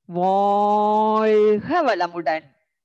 வாழ்க வளமுடன்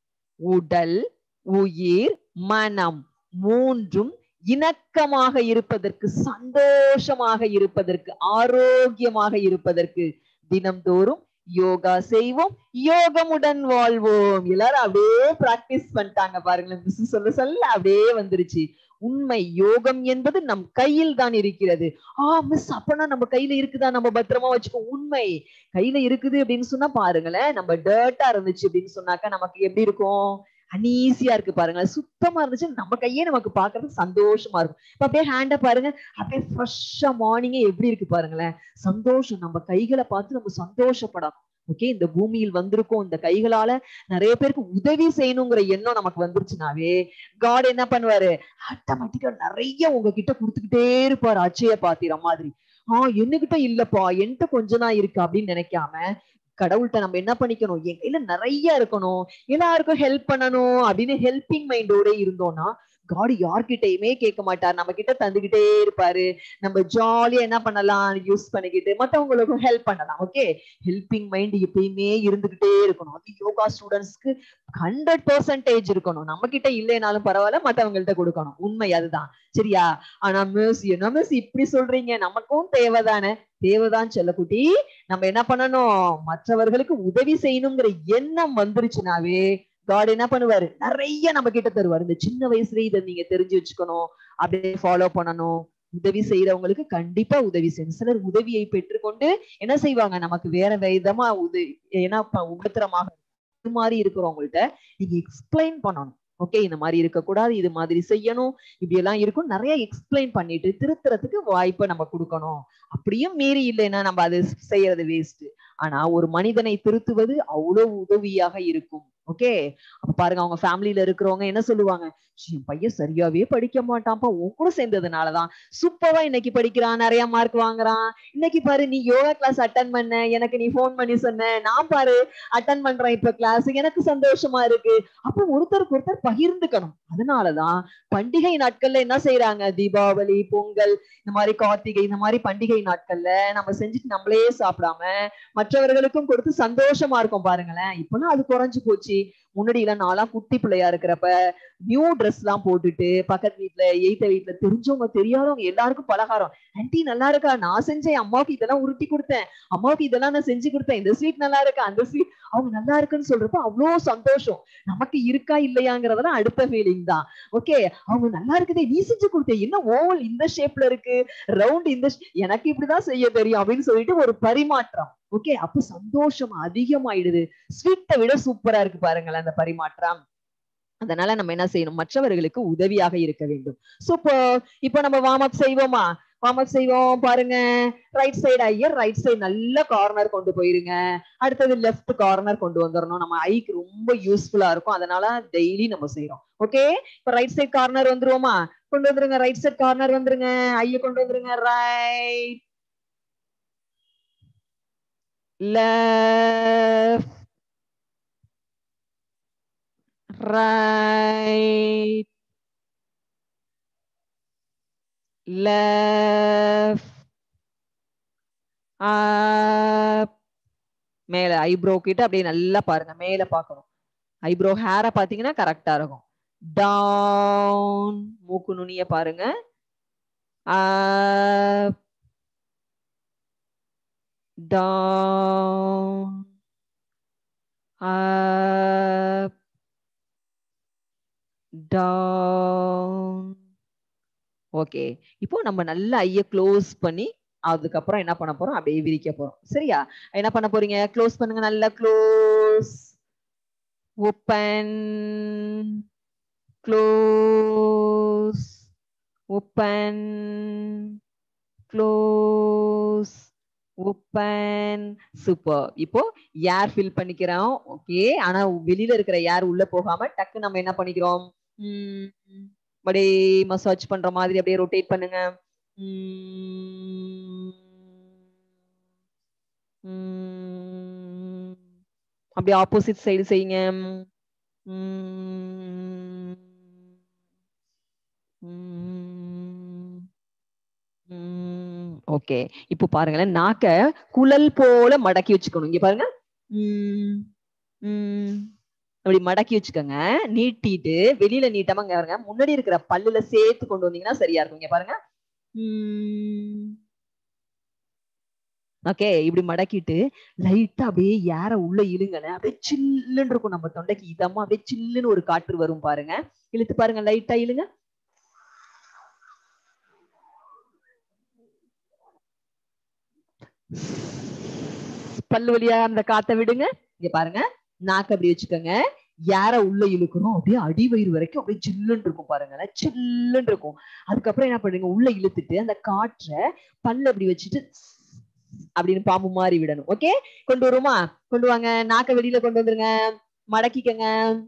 உடல் உயிர் மனம் மூன்றும் இணக்கமாக இருப்பதற்கு சந்தோஷமாக இருப்பதற்கு ஆரோக்கியமாக இருப்பதற்கு தினம்தோறும் யோகா செய்வோம் யோகமுடன் வாழ்வோம் எல்லாரும் அப்படியே பிராக்டிஸ் பண்ணிட்டாங்க பாருங்களேன் மிஸ் சொல்ல சொல்ல அப்படியே வந்துருச்சு உண்மை யோகம் என்பது நம் கையில் தான் இருக்கிறது ஆ மிஸ் அப்பனா நம்ம கையில இருக்குதா நம்ம பத்திரமா வச்சுக்கோ உண்மை கையில இருக்குது அப்படின்னு சொன்னா பாருங்களேன் நம்ம டர்ட்டா இருந்துச்சு அப்படின்னு சொன்னாக்கா நமக்கு எப்படி இருக்கும் அனீசியா இருக்கு பாருங்களேன் சுத்தமா இருந்துச்சு நம்ம கையே நமக்கு பாக்குறதுக்கு சந்தோஷமா இருக்கும் இப்ப அப்படியே ஹேண்ட பாருங்க அப்படியே ஃப்ரெஷ்ஷா மார்னிங்கே எப்படி இருக்கு பாருங்களேன் சந்தோஷம் நம்ம கைகளை பார்த்து நம்ம சந்தோஷப்படணும் ஓகே இந்த பூமியில் வந்திருக்கோம் இந்த கைகளால நிறைய பேருக்கு உதவி செய்யணுங்கிற எண்ணம் நமக்கு வந்துருச்சுனாவே காட் என்ன பண்ணுவாரு ஆட்டோமேட்டிக்கா நிறைய உங்ககிட்ட கொடுத்துக்கிட்டே இருப்பாரு அச்சய பாத்திரம் மாதிரி ஆஹ் என்னகிட்ட இல்லப்பா என்கிட்ட கொஞ்சம் தான் இருக்கு அப்படின்னு நினைக்காம கடவுள்கிட்ட நம்ம என்ன பண்ணிக்கணும் என் கையில நிறைய இருக்கணும் எல்லாருக்கும் ஹெல்ப் பண்ணணும் அப்படின்னு ஹெல்பிங் மைண்டோட இருந்தோம்னா காடு யார்கிட்டயுமே கேட்க மாட்டார் நம்ம கிட்ட தந்துகிட்டே இருப்பாரு நம்ம ஜாலியா என்ன பண்ணலாம் யூஸ் பண்ணிக்கிட்டு மத்தவங்களுக்கும் ஹெல்ப் பண்ணலாம் ஓகே ஹெல்பிங் மைண்ட் எப்பயுமே இருந்துகிட்டே இருக்கணும் அது யோகா ஸ்டூடெண்ட்ஸ்க்கு ஹண்ட்ரட் பர்சன்டேஜ் இருக்கணும் நம்ம கிட்ட இல்லைனாலும் பரவாயில்ல மத்தவங்கள்ட்ட கொடுக்கணும் உண்மை அதுதான் சரியா ஆனா மிஸ் என்ன மிஸ் இப்படி சொல்றீங்க நமக்கும் தேவைதானே தேவைதான் செல்லக்குட்டி நம்ம என்ன பண்ணணும் மற்றவர்களுக்கு உதவி செய்யணுங்கிற எண்ணம் வந்துருச்சுனாவே காட் என்ன பண்ணுவாரு நிறைய நம்ம கிட்ட தருவாரு இந்த சின்ன வயசுலயே இதை நீங்க தெரிஞ்சு வச்சுக்கணும் அப்படியே ஃபாலோ பண்ணணும் உதவி செய்யறவங்களுக்கு கண்டிப்பா உதவி செய்யணும் சிலர் உதவியை பெற்றுக்கொண்டு என்ன செய்வாங்க நமக்கு வேற விதமா உதவி ஏன்னா உபத்திரமாக இது மாதிரி இருக்கிறவங்கள்ட்ட நீங்க எக்ஸ்பிளைன் பண்ணணும் ஓகே இந்த மாதிரி இருக்கக்கூடாது இது மாதிரி செய்யணும் இப்படி எல்லாம் இருக்கும் நிறைய எக்ஸ்பிளைன் பண்ணிட்டு திருத்துறதுக்கு வாய்ப்பை நம்ம கொடுக்கணும் அப்படியும் மீறி இல்லைன்னா நம்ம அது செய்யறது வேஸ்ட் ஆனா ஒரு மனிதனை திருத்துவது அவ்வளவு உதவியாக இருக்கும் ஓகே அப்ப பாருங்க அவங்க ஃபேமிலியில இருக்கிறவங்க என்ன சொல்லுவாங்க என் பையன் சரியாவே படிக்க மாட்டான்ப்பா உன் கூட சேர்ந்ததுனாலதான் சூப்பரா இன்னைக்கு படிக்கிறான் நிறைய மார்க் வாங்குறான் இன்னைக்கு பாரு நீ யோகா கிளாஸ் அட்டன் பண்ண எனக்கு நீ போன் பண்ணி சொன்ன நான் பாரு அட்டன் பண்றேன் இப்ப கிளாஸ் எனக்கு சந்தோஷமா இருக்கு அப்ப ஒருத்தருக்கு ஒருத்தர் பகிர்ந்துக்கணும் அதனாலதான் பண்டிகை நாட்கள்ல என்ன செய்யறாங்க தீபாவளி பொங்கல் இந்த மாதிரி கார்த்திகை இந்த மாதிரி பண்டிகை நாட்கள்ல நம்ம செஞ்சுட்டு நம்மளே சாப்பிடாம மற்றவர்களுக்கும் கொடுத்து சந்தோஷமா இருக்கும் பாருங்களேன் இப்பெல்லாம் அது குறைஞ்சு போச்சு முன்னாடி எல்லாம் நான்லாம் குட்டி பிள்ளையா இருக்கிறப்ப நியூ ட்ரெஸ் எல்லாம் போட்டுட்டு பக்கத்து வீட்டுல எய்த்த வீட்டுல தெரிஞ்சவங்க தெரியாதவங்க எல்லாருக்கும் பலகாரம் ஆன்டி நல்லா இருக்கா நான் செஞ்சேன் அம்மாவுக்கு இதெல்லாம் உருட்டி கொடுத்தேன் அம்மாவுக்கு இதெல்லாம் நான் செஞ்சு கொடுத்தேன் இந்த ஸ்வீட் நல்லா இருக்கா அந்த ஸ்வீட் அவங்க நல்லா இருக்குன்னு சொல்றப்ப அவ்வளோ சந்தோஷம் நமக்கு இருக்கா இல்லையாங்கிறதெல்லாம் அடுத்த ஃபீலிங் தான் ஓகே அவங்க நல்லா இருக்குதே நீ செஞ்சு கொடுத்த என்ன ஓவல் இந்த ஷேப்ல இருக்கு ரவுண்ட் இந்த எனக்கு இப்படிதான் செய்ய தெரியும் அப்படின்னு சொல்லிட்டு ஒரு பரிமாற்றம் ஓகே அப்ப சந்தோஷம் அதிகமாயிடுது ஸ்வீட்டை விட சூப்பரா இருக்கு பாருங்களேன் அந்த பரிமாற்றம் அதனால நம்ம என்ன செய்யணும் மற்றவர்களுக்கு உதவியாக இருக்க வேண்டும் சூப்பர் இப்போ நம்ம வார்ம் அப் செய்வோமா வார்ம் அப் செய்வோம் பாருங்க ரைட் சைடு ஐயர் ரைட் சைடு நல்ல கார்னர் கொண்டு போயிருங்க அடுத்தது லெஃப்ட் கார்னர் கொண்டு வந்துடணும் நம்ம ஐக்கு ரொம்ப யூஸ்ஃபுல்லா இருக்கும் அதனால டெய்லி நம்ம செய்யறோம் ஓகே இப்ப ரைட் சைடு கார்னர் வந்துருவோமா கொண்டு வந்துருங்க ரைட் சைடு கார்னர் வந்துருங்க ஐய கொண்டு வந்துருங்க right left right left up மேல ஐப்ரோ கிட்ட அப்படியே நல்லா பாருங்க மேல பார்க்கணும் ஐப்ரோ ஹேரை பாத்தீங்கன்னா கரெக்டா இருக்கும் டவுன் மூக்கு நுனிய பாருங்க up down up down okay இப்போ நம்ம நல்ல ஐய க்ளோஸ் பண்ணி அதுக்கப்புறம் என்ன பண்ண போறோம் அப்படியே விரிக்க போறோம் சரியா என்ன பண்ண போறீங்க க்ளோஸ் பண்ணுங்க நல்லா close open close open close open super இப்போ ஏர் ஃபில் பண்ணிக்கிறோம் ஓகே ஆனா வெளியில இருக்கிற ஏர் உள்ள போகாம டக்கு நம்ம என்ன பண்ணிக்கிறோம் அப்படியே மசாஜ் பண்ற மாதிரி அப்படியே ரொட்டேட் பண்ணுங்க அப்படியே ஆப்போசிட் சைடு செய்யுங்க ஓகே இப்போ பாருங்களேன் நாக்க குழல் போல மடக்கி வச்சுக்கணும் இங்க பாருங்க உம் உம் அப்படி மடக்கி வச்சுக்கோங்க நீட்டிட்டு வெளியில நீட்டாம இங்க பாருங்க முன்னாடி இருக்கிற பல்லுல சேர்த்து கொண்டு வந்தீங்கன்னா சரியா இருக்கும் இங்க பாருங்க ஓகே இப்படி மடக்கிட்டு லைட்டா அப்படியே ஏற உள்ள இழுங்கண்ணே அப்படியே சில்லுன்னு இருக்கும் நம்ம தொண்டைக்கு இதமா அப்படியே சில்லுன்னு ஒரு காற்று வரும் பாருங்க இழுத்து பாருங்க லைட்டா இழுங்க பல்லு வழியா அந்த காத்தை விடுங்க இங்க பாருங்க நாக்கு அப்படி வச்சுக்கோங்க யார உள்ள இழுக்கணும் அப்படியே அடி வயிறு வரைக்கும் அப்படியே சில்லுன்னு இருக்கும் பாருங்க சில்லுன்னு இருக்கும் அதுக்கப்புறம் என்ன பண்ணுங்க உள்ள இழுத்துட்டு அந்த காற்றை பல்லு அப்படி வச்சுட்டு அப்படின்னு பாம்பு மாதிரி விடணும் ஓகே கொண்டு வருமா கொண்டு வாங்க நாக்க வெளியில கொண்டு வந்துருங்க மடக்கிக்கங்க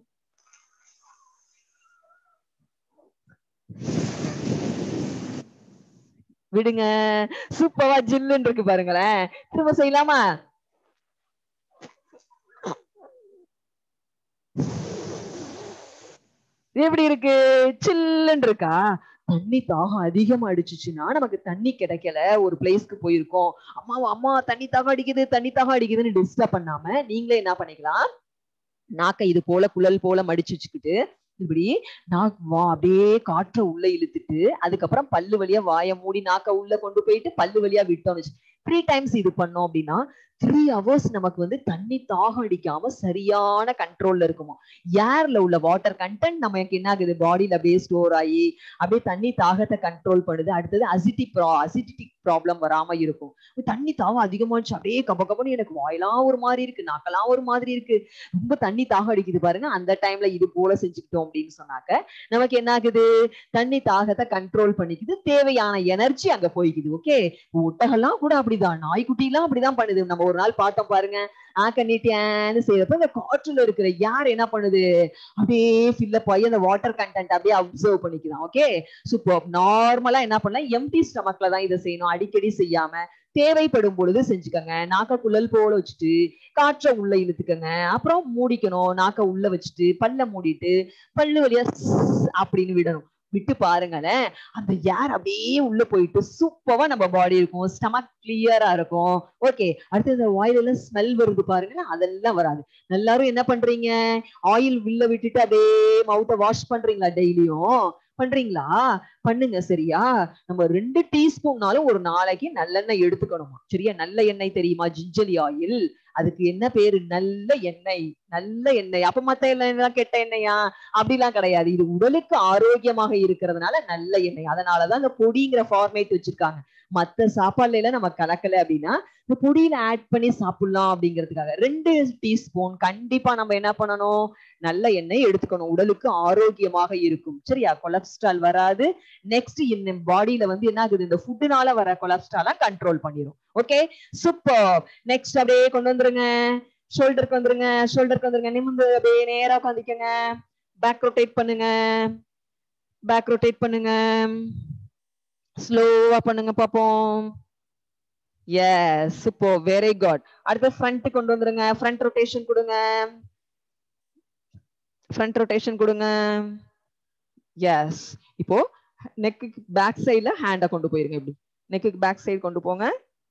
விடுங்க சூப்பரா ஜில்லுன்னு இருக்கு பாருங்களேன் திரும்ப செய்யலாமா எப்படி இருக்கு சில்லுன்னு இருக்கா தண்ணி தாகம் அதிகமா அடிச்சுச்சுன்னா நமக்கு தண்ணி கிடைக்கல ஒரு பிளேஸ்க்கு போயிருக்கோம் அம்மா அம்மா தண்ணி தாகம் அடிக்குது தண்ணி தாகம் அடிக்குதுன்னு டிஸ்டர்ப் பண்ணாம நீங்களே என்ன பண்ணிக்கலாம் நாக்கை இது போல குழல் போல மடிச்சு வச்சுக்கிட்டு இப்படி நாக் வா அப்படியே காற்றை உள்ள இழுத்துட்டு அதுக்கப்புறம் பல்லு வழியா வாயை மூடி நாக்க உள்ள கொண்டு போயிட்டு பல்லு வழியா விட்டோம்னு த்ரீ டைம்ஸ் இது பண்ணோம் அப்படின்னா த்ரீ ஹவர்ஸ் நமக்கு வந்து தண்ணி தாகம் அடிக்காம சரியான கண்ட்ரோல்ல இருக்குமா ஏர்ல உள்ள வாட்டர் கண்டென்ட் நமக்கு என்ன ஆகுது பாடியில அப்படியே ஸ்டோர் ஆகி அப்படியே தண்ணி தாகத்தை கண்ட்ரோல் பண்ணுது அடுத்தது அசிட்டி ப்ரா அசிட்டிக் ப்ராப்ளம் வராம இருக்கும் தண்ணி தாகம் அதிகமாச்சு அப்படியே கப கபன்னு எனக்கு வாயெல்லாம் ஒரு மாதிரி இருக்கு நாக்கெல்லாம் ஒரு மாதிரி இருக்கு ரொம்ப தண்ணி தாகம் அடிக்குது பாருங்க அந்த டைம்ல இது போல செஞ்சுக்கிட்டோம் அப்படின்னு சொன்னாக்க நமக்கு என்ன ஆகுது தண்ணி தாகத்தை கண்ட்ரோல் பண்ணிக்குது தேவையான எனர்ஜி அங்க போய்க்குது ஓகே ஒட்டகெல்லாம் கூட அப்படிதான் நாய்க்குட்டி எல்லாம் அப்படிதான் பண்ணுது நம்ம ஒரு நாள் பார்த்தோம் பாருங்க ஆக்க நீட்டியான்னு செய்யறப்ப இந்த காற்றுல இருக்கிற யார் என்ன பண்ணுது அப்படியே ஃபில்லப் ஆகி அந்த வாட்டர் கண்டென்ட் அப்படியே அப்சர்வ் பண்ணிக்கலாம் ஓகே சூப்பர் நார்மலா என்ன பண்ணலாம் எம்டி ஸ்டமக்ல தான் இதை செய்யணும் அடிக்கடி செய்யாம தேவைப்படும் பொழுது செஞ்சுக்கோங்க நாக்க குழல் போல வச்சுட்டு காற்றை உள்ள இழுத்துக்கங்க அப்புறம் மூடிக்கணும் நாக்க உள்ள வச்சுட்டு பல்ல மூடிட்டு பல்லு வழியா அப்படின்னு விடணும் விட்டு பாருங்களேன் அந்த ஏர் அப்படியே உள்ள போயிட்டு சூப்பரா நம்ம பாடி இருக்கும் ஸ்டமக் கிளியரா இருக்கும் ஓகே அடுத்து இந்த ஆயில் எல்லாம் ஸ்மெல் வருது பாருங்க அதெல்லாம் வராது எல்லாரும் என்ன பண்றீங்க ஆயில் உள்ள விட்டுட்டு அப்படியே மவுத்த வாஷ் பண்றீங்களா டெய்லியும் பண்றீங்களா பண்ணுங்க சரியா நம்ம ரெண்டு டீஸ்பூன்னாலும் ஒரு நாளைக்கு நல்லெண்ணெய் எடுத்துக்கணுமா சரியா நல்ல எண்ணெய் தெரியுமா ஜிஞ்சலி ஆயில் அதுக்கு என்ன பேரு நல்ல எண்ணெய் நல்ல எண்ணெய் அப்ப மத்த எண்ணெய் கெட்ட எண்ணெயா அப்படிலாம் கிடையாது இது உடலுக்கு ஆரோக்கியமாக இருக்கிறதுனால நல்ல எண்ணெய் அதனாலதான் இந்த பொடிங்கிற ஃபார்மேட் வச்சிருக்காங்க மத்த சாப்பாடுல எல்லாம் நம்ம கலக்கல அப்படின்னா இந்த பொடியில ஆட் பண்ணி சாப்பிடலாம் அப்படிங்கிறதுக்காக ரெண்டு டீஸ்பூன் கண்டிப்பா நம்ம என்ன பண்ணணும் நல்ல எண்ணெய் எடுத்துக்கணும் உடலுக்கு ஆரோக்கியமாக இருக்கும் சரியா கொலஸ்ட்ரால் வராது நெக்ஸ்ட் இந்த பாடியில வந்து என்ன ஆகுது இந்த ஃபுட்டுனால வர கொலஸ்ட்ரால கண்ட்ரோல் பண்ணிடும் ஓகே சூப்பர் நெக்ஸ்ட் அப்படியே கொண்டு வந்துருங்க ஷோல்டருக்கு வந்துருங்க ஷோல்டருக்கு வந்துருங்க நிமிந்து அப்படியே நேரா உட்காந்துக்கங்க பேக் ரொட்டேட் பண்ணுங்க பேக் ரொட்டேட் பண்ணுங்க ஸ்லோவா பண்ணுங்க பாப்போம் எஸ் சூப்பர் வெரி குட் அடுத்து ஃப்ரண்ட் கொண்டு வந்துருங்க ஃப்ரண்ட் ரொட்டேஷன் கொடுங்க ஃப்ரண்ட் ரொட்டேஷன் கொடுங்க எஸ் இப்போ நெக்கு பேக் சைடுல ஹேண்ட கொண்டு போயிருங்க இப்படி நெக்கு பேக் சைடு கொண்டு போங்க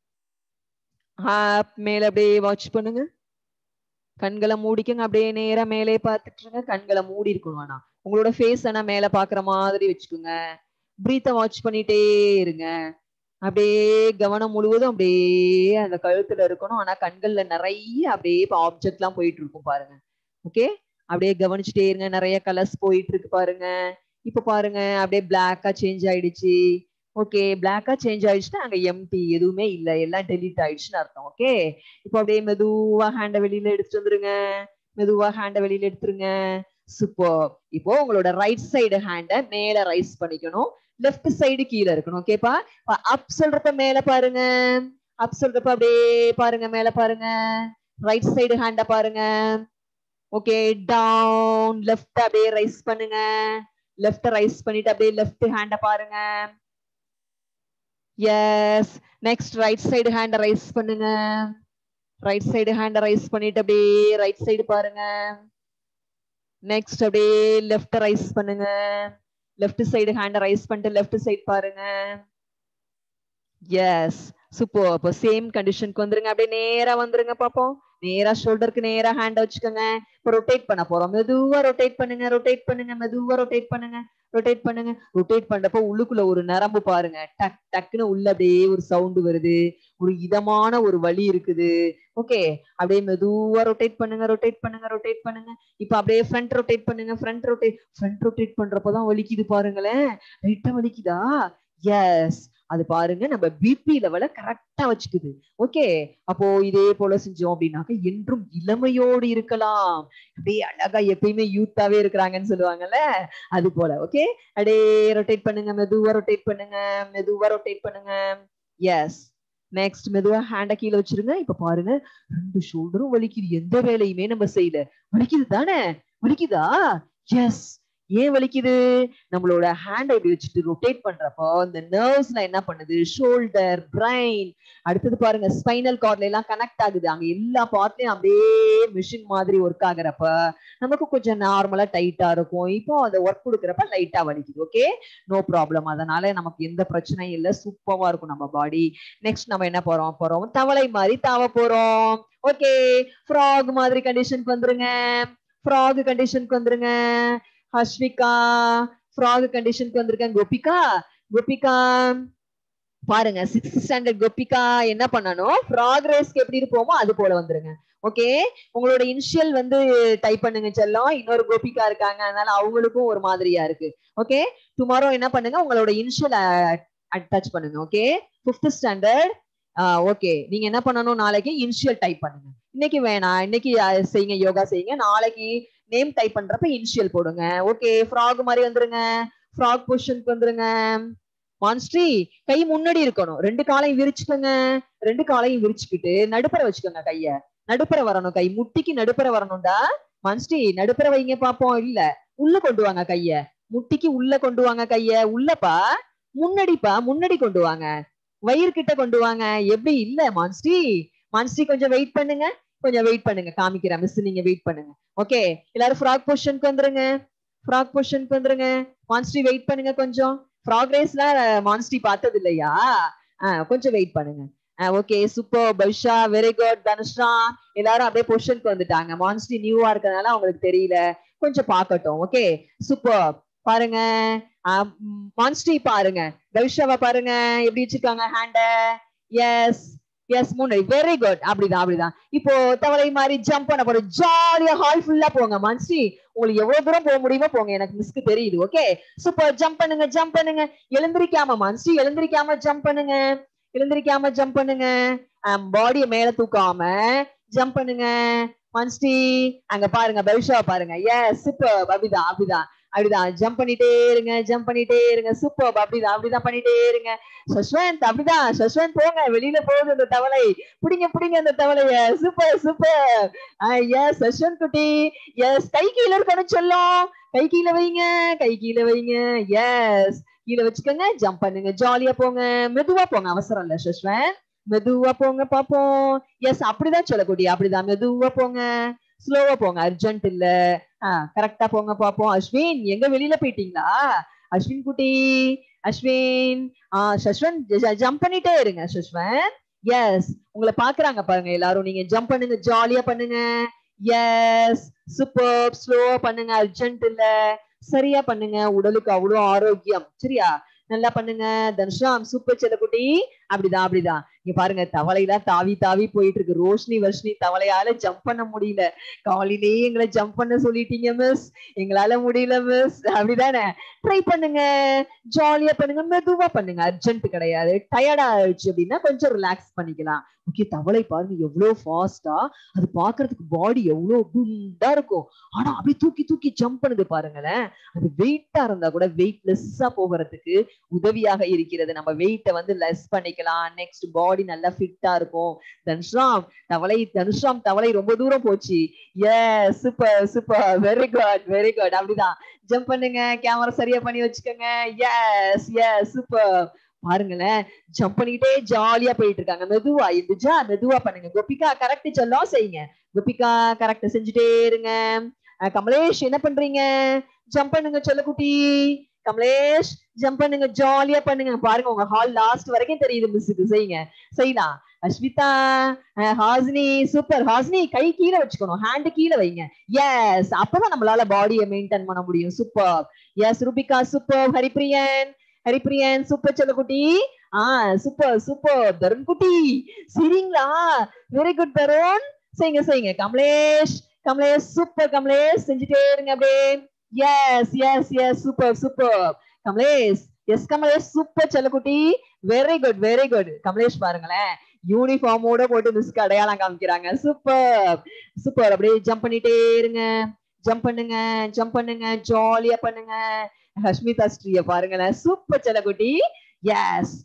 மேல அப்படியே வாட்ச் பண்ணுங்க கண்களை மூடிக்கங்க அப்படியே நேரா மேலே பார்த்துட்டுருங்க கண்களை மூடி இருக்கணும் ஆனா உங்களோட ஃபேஸ் ஆனா மேல பாக்குற மாதிரி வச்சுக்கோங்க பிரீத்தை வாட்ச் பண்ணிட்டே இருங்க அப்படியே கவனம் முழுவதும் அப்படியே அந்த கழுத்துல இருக்கணும் ஆனா கண்கள்ல நிறைய அப்படியே ஆப்ஜெக்ட் எல்லாம் போயிட்டு இருக்கும் பாருங்க ஓகே அப்படியே கவனிச்சுட்டே இருங்க நிறைய கலர்ஸ் போயிட்டு இருக்கு பாருங்க இப்ப பாருங்க அப்படியே பிளாக்கா சேஞ்ச் ஆயிடுச்சு ஓகே பிளாக்கா சேஞ்ச் ஆயிடுச்சுன்னா அங்க எம்டி எதுவுமே இல்ல எல்லாம் டெலீட் ஆயிடுச்சுன்னு அர்த்தம் ஓகே இப்போ அப்படியே மெதுவா ஹேண்ட வெளியில எடுத்துட்டு வந்துருங்க மெதுவா ஹேண்ட வெளியில எடுத்துருங்க சூப்பர் இப்போ உங்களோட ரைட் சைடு ஹேண்ட மேல ரைஸ் பண்ணிக்கணும் லெஃப்ட் சைடு கீழே இருக்கணும் ஓகேப்பா அப் சொல்றப்ப மேல பாருங்க அப் சொல்றப்ப அப்படியே பாருங்க மேல பாருங்க ரைட் சைடு ஹேண்ட பாருங்க ஓகே டவுன் லெஃப்ட் அப்படியே ரைஸ் பண்ணுங்க லெஃப்ட் ரைஸ் பண்ணிட்டு அப்படியே லெஃப்ட் ஹேண்ட பாருங்க எஸ் நெக்ஸ்ட் ரைட் சைடு ஹேண்ட ரைஸ் பண்ணுங்க ரைட் சைடு ஹேண்ட ரைஸ் பண்ணிட்டு அப்படியே ரைட் சைடு பாருங்க நெக்ஸ்ட் அப்படியே லெஃப்ட் ரைஸ் பண்ணுங்க லெஃப்ட் சைடு ஹேண்ட ரைஸ் பண்ணிட்டு லெஃப்ட் சைடு பாருங்க எஸ் சூப்பர் அப்போ சேம் கண்டிஷனுக்கு வந்துருங்க அப்படியே நேரா வந்துருங்க பாப்போம் நேரா ஷோல்டருக்கு நேரா ஹேண்ட் வச்சுக்கோங்க இப்போ ரொட்டேட் பண்ண போறோம் மெதுவா ரொட்டேட் பண்ணுங்க ரொட்டேட் பண்ணுங்க மெதுவா ரொட்டேட் பண்ணுங்க ரொட்டேட் பண்ணுங்க ரொட்டேட் பண்றப்போ உள்ளுக்குள்ள ஒரு நரம்பு பாருங்க டக் டக்குன்னு உள்ள அப்படியே ஒரு சவுண்ட் வருது ஒரு இதமான ஒரு வலி இருக்குது ஓகே அப்படியே மெதுவா ரொட்டேட் பண்ணுங்க ரொட்டேட் பண்ணுங்க ரொட்டேட் பண்ணுங்க இப்ப அப்படியே ஃப்ரண்ட் ரொட்டேட் பண்ணுங்க ஃப்ரண்ட் ரொட்டேட் ஃப்ரண்ட் ரொட்டேட் பண்றப்பதான் வலிக்குது பாருங்களேன் ரைட்டா வலிக்குதா எஸ் அது பாருங்க நம்ம பிபி லெவல கரெக்டா வச்சுக்குது ஓகே அப்போ இதே போல செஞ்சோம் அப்படின்னாக்க என்றும் இளமையோடு இருக்கலாம் அப்படியே அழகா எப்பயுமே யூத்தாவே இருக்கிறாங்கன்னு சொல்லுவாங்கல்ல அது போல ஓகே அப்படியே ரொட்டேட் பண்ணுங்க மெதுவா ரொட்டேட் பண்ணுங்க மெதுவா ரொட்டேட் பண்ணுங்க எஸ் நெக்ஸ்ட் மெதுவா ஹேண்ட கீழே வச்சிருங்க இப்ப பாருங்க ரெண்டு ஷோல்டரும் வலிக்குது எந்த வேலையுமே நம்ம செய்யல வலிக்குது தானே வலிக்குதா எஸ் ஏன் வலிக்குது நம்மளோட ஹேண்ட் இப்படி வச்சுட்டு ரொட்டேட் பண்றப்போ இந்த நர்வ்ஸ்ல என்ன பண்ணுது ஷோல்டர் பிரைன் அடுத்தது பாருங்க ஸ்பைனல் கார்ட்ல எல்லாம் கனெக்ட் ஆகுது அங்க எல்லா பார்ட்லயும் அப்படியே மிஷின் மாதிரி ஒர்க் ஆகுறப்ப நமக்கு கொஞ்சம் நார்மலா டைட்டா இருக்கும் இப்போ அந்த ஒர்க் கொடுக்குறப்ப லைட்டா வலிக்குது ஓகே நோ ப்ராப்ளம் அதனால நமக்கு எந்த பிரச்சனையும் இல்லை சூப்பரா இருக்கும் நம்ம பாடி நெக்ஸ்ட் நம்ம என்ன போறோம் போறோம் தவளை மாதிரி தாவ போறோம் ஓகே ஃப்ராக் மாதிரி கண்டிஷனுக்கு வந்துருங்க ஃப்ராக் கண்டிஷனுக்கு வந்துருங்க ஹஸ்விகா ஃப்ராக் கண்டிஷனுக்கு வந்திருக்கேன் கோபிகா கோபிகா பாருங்க சிக்ஸ்த் ஸ்டாண்டர்ட் கோபிகா என்ன பண்ணணும் ஃப்ராக் ரேஸ்க்கு எப்படி இருப்போமோ அது போல வந்துருங்க ஓகே உங்களோட இனிஷியல் வந்து டைப் பண்ணுங்க செல்லம் இன்னொரு கோபிகா இருக்காங்க அதனால அவங்களுக்கும் ஒரு மாதிரியா இருக்கு ஓகே டுமாரோ என்ன பண்ணுங்க உங்களோட இனிஷியல் டச் பண்ணுங்க ஓகே ஃபிஃப்த் ஸ்டாண்டர்ட் ஓகே நீங்க என்ன பண்ணணும் நாளைக்கு இனிஷியல் டைப் பண்ணுங்க இன்னைக்கு வேணாம் இன்னைக்கு செய்யுங்க யோகா செய்யுங்க நாளைக்கு நேம் டைப் பண்றப்ப இனிஷியல் போடுங்க ஓகே ஃப்ராக் மாதிரி வந்துருங்க ஃப்ராக் பொசிஷனுக்கு வந்துருங்க மான்ஸ்ட்ரி கை முன்னாடி இருக்கணும் ரெண்டு காலையும் விரிச்சுக்கோங்க ரெண்டு காலையும் விரிச்சுக்கிட்டு நடுப்புற வச்சுக்கோங்க கைய நடுப்புற வரணும் கை முட்டிக்கு நடுப்புற வரணும்டா மான்ஸ்ட்ரி நடுப்புற வைங்க பாப்போம் இல்ல உள்ள கொண்டு வாங்க கைய முட்டிக்கு உள்ள கொண்டு வாங்க கைய உள்ளப்பா முன்னாடிப்பா முன்னாடி கொண்டு வாங்க வயிறு கிட்ட கொண்டு வாங்க எப்படி இல்ல மான்ஸ்ட்ரி மான்ஸ்ட்ரி கொஞ்சம் வெயிட் பண்ணுங்க கொஞ்சம் வெயிட் பண்ணுங்க காமிக்கிறேன் மிஸ் நீங்க வெயிட் பண்ணுங்க ஓகே எல்லாரும் ஃப்ராக் பொசிஷனுக்கு வந்துருங்க ஃப்ராக் பொசிஷனுக்கு வந்துருங்க மான்ஸ்ட்ரி வெயிட் பண்ணுங்க கொஞ்சம் ஃப்ராக் ரேஸ்ல மான்ஸ்ட்ரி பார்த்தது இல்லையா கொஞ்சம் வெயிட் பண்ணுங்க okay super Baisha very good Dhanushra எல்லாரும் அப்படியே பொசிஷனுக்கு வந்துட்டாங்க மான்ஸ்ட்ரி நியூவா இருக்கிறதுனால அவங்களுக்கு தெரியல கொஞ்சம் பார்க்கட்டும் ஓகே சூப்பர் பாருங்க மான்ஸ்ட்ரி பாருங்க பைஷாவை பாருங்க எப்படி வச்சிருக்காங்க ஹேண்ட எஸ் எஸ் முன்னாடி வெரி குட் அப்படிதான் அப்படிதான் இப்போ தவளை மாதிரி ஜம்ப் பண்ண போறோம் ஜாலியா ஹால் ஃபுல்லா போங்க மன்ஸ்டி உங்களுக்கு எவ்வளவு தூரம் போக முடியுமோ போங்க எனக்கு மிஸ்க்கு தெரியுது ஓகே சூப்பர் ஜம்ப் பண்ணுங்க ஜம்ப் பண்ணுங்க எழுந்திருக்காம மன்ஸ்டி எழுந்திருக்காம ஜம்ப் பண்ணுங்க எழுந்திருக்காம ஜம்ப் பண்ணுங்க பாடியை மேல தூக்காம ஜம்ப் பண்ணுங்க மன்ஸ்டி அங்க பாருங்க பெல்ஷா பாருங்க எஸ் சூப்பர் அப்படிதான் அப்படிதான் அப்படிதான் ஜம்ப் பண்ணிட்டே இருங்க ஜம்ப் பண்ணிட்டே இருங்க சூப்பர் அப்படிதான் அப்படிதான் பண்ணிட்டே இருங்க சஸ்வந்த் அப்படிதான் சஸ்வந்த் போங்க வெளியில போகுது அந்த தவளை பிடிங்க பிடிங்க அந்த தவளைய சூப்பர் சூப்பர் எஸ் சஸ்வந்த் குட்டி எஸ் கை கீழே இருக்கணும் சொல்லும் கை கீழே வைங்க கை கீழே வைங்க எஸ் கீழே வச்சுக்கோங்க ஜம்ப் பண்ணுங்க ஜாலியா போங்க மெதுவா போங்க அவசரம் இல்ல சஸ்வந்த் மெதுவா போங்க பாப்போம் எஸ் அப்படிதான் சொல்லக்கூடிய அப்படிதான் மெதுவா போங்க ஸ்லோவா போங்க அர்ஜென்ட் இல்ல கரெக்டா போங்க பாப்போம் அஸ்வின் எங்க வெளியில போயிட்டீங்களா அஸ்வின் குட்டி அஸ்வின் ஆஹ் சஸ்வந்த் ஜம்ப் பண்ணிட்டே இருங்க சஸ்வந்த் எஸ் உங்களை பாக்குறாங்க பாருங்க எல்லாரும் நீங்க ஜம்ப் பண்ணுங்க ஜாலியா பண்ணுங்க எஸ் சூப்பர் ஸ்லோவா பண்ணுங்க அர்ஜென்ட் இல்ல சரியா பண்ணுங்க உடலுக்கு அவ்வளவு ஆரோக்கியம் சரியா நல்லா பண்ணுங்க தனுஷாம் சூப்பர் செல்லக்குட்டி அப்படிதான் அப்படிதான் இங்க பாருங்க தவளைலாம் தாவி தாவி போயிட்டு இருக்கு ரோஷினி வர்ஷினி தவளையால ஜம்ப் பண்ண முடியல காலையிலேயே எங்களை ஜம்ப் பண்ண சொல்லிட்டீங்க மிஸ் எங்களால முடியல மிஸ் அப்படிதானே ட்ரை பண்ணுங்க ஜாலியா பண்ணுங்க மெதுவா பண்ணுங்க அர்ஜென்ட் கிடையாது டயர்டா ஆயிடுச்சு அப்படின்னா கொஞ்சம் ரிலாக்ஸ் பண்ணிக்கலாம் ஓகே தவளை பாருங்க எவ்வளவு ஃபாஸ்டா அது பாக்குறதுக்கு பாடி எவ்வளவு குண்டா இருக்கும் ஆனா அப்படியே தூக்கி தூக்கி ஜம்ப் பண்ணுது பாருங்களேன் அது வெயிட்டா இருந்தா கூட வெயிட்லெஸ்ஸா போகிறதுக்கு உதவியாக இருக்கிறது நம்ம வெயிட்டை வந்து லெஸ் பண்ணிக்கலாம் நெக்ஸ்ட் பாடி நல்லா ஃபிட்டா இருக்கும் தனுஷ்ராம் தவளை தனுஷ்ராம் தவளை ரொம்ப தூரம் போச்சு ஏ super super very good very good அப்படிதான் ஜம்ப் பண்ணுங்க கேமரா சரியா பண்ணி வச்சுக்கோங்க எஸ் எஸ் சூப்பர் பாருங்களேன் ஜம்ப் பண்ணிக்கிட்டே ஜாலியா போயிட்டு இருக்காங்க மெதுவா இந்துஜா மெதுவா பண்ணுங்க கோபிகா கரெக்ட் செல்லம் செய்யுங்க கோபிகா கரெக்ட் செஞ்சுட்டே இருங்க கமலேஷ் என்ன பண்றீங்க ஜம்ப் பண்ணுங்க செல்லக்குட்டி கமலேஷ் ஜம்ப் பண்ணுங்க ஜாலியா பண்ணுங்க பாருங்க உங்க ஹால் லாஸ்ட் வரைக்கும் தெரியுது மிஸ்ஸுக்கு செய்யுங்க செய்யலாம் அஸ்மிதா அஹ் ஹாசினி சூப்பர் ஹாசினி கை கீழே வச்சுக்கணும் ஹேண்ட் கீழே வைங்க எஸ் அப்பதான் நம்மளால பாடியை மெயின்டைன் பண்ண முடியும் super yes Rubika super Haripriyan Haripriyan super செல்லக்குட்டி ஆஹ் சூப்பர் சூப்பர் தருண் குட்டி சரிங்களா வெரி குட் தருண் செய்யுங்க செய்யுங்க கமலேஷ் கமலேஷ் சூப்பர் கமலேஷ் செஞ்சுட்டே இருங்க அப்படியே yes yes yes super super Kamalesh yes Kamalesh super செல்லக்குட்டி very good very good Kamalesh பாருங்களேன் யூனிஃபார்மோட போட்டு மிஸ்க்கு அடையாளம் காமிக்கிறாங்க சூப்பர் சூப்பர் அப்படியே ஜம்ப் பண்ணிட்டே இருங்க ஜம்ப் பண்ணுங்க ஜம்ப் பண்ணுங்க ஜாலியா பண்ணுங்க ஹஷ்மிதா ஸ்ரீய பாருங்களேன் சூப்பர் செல்லக்குட்டி எஸ்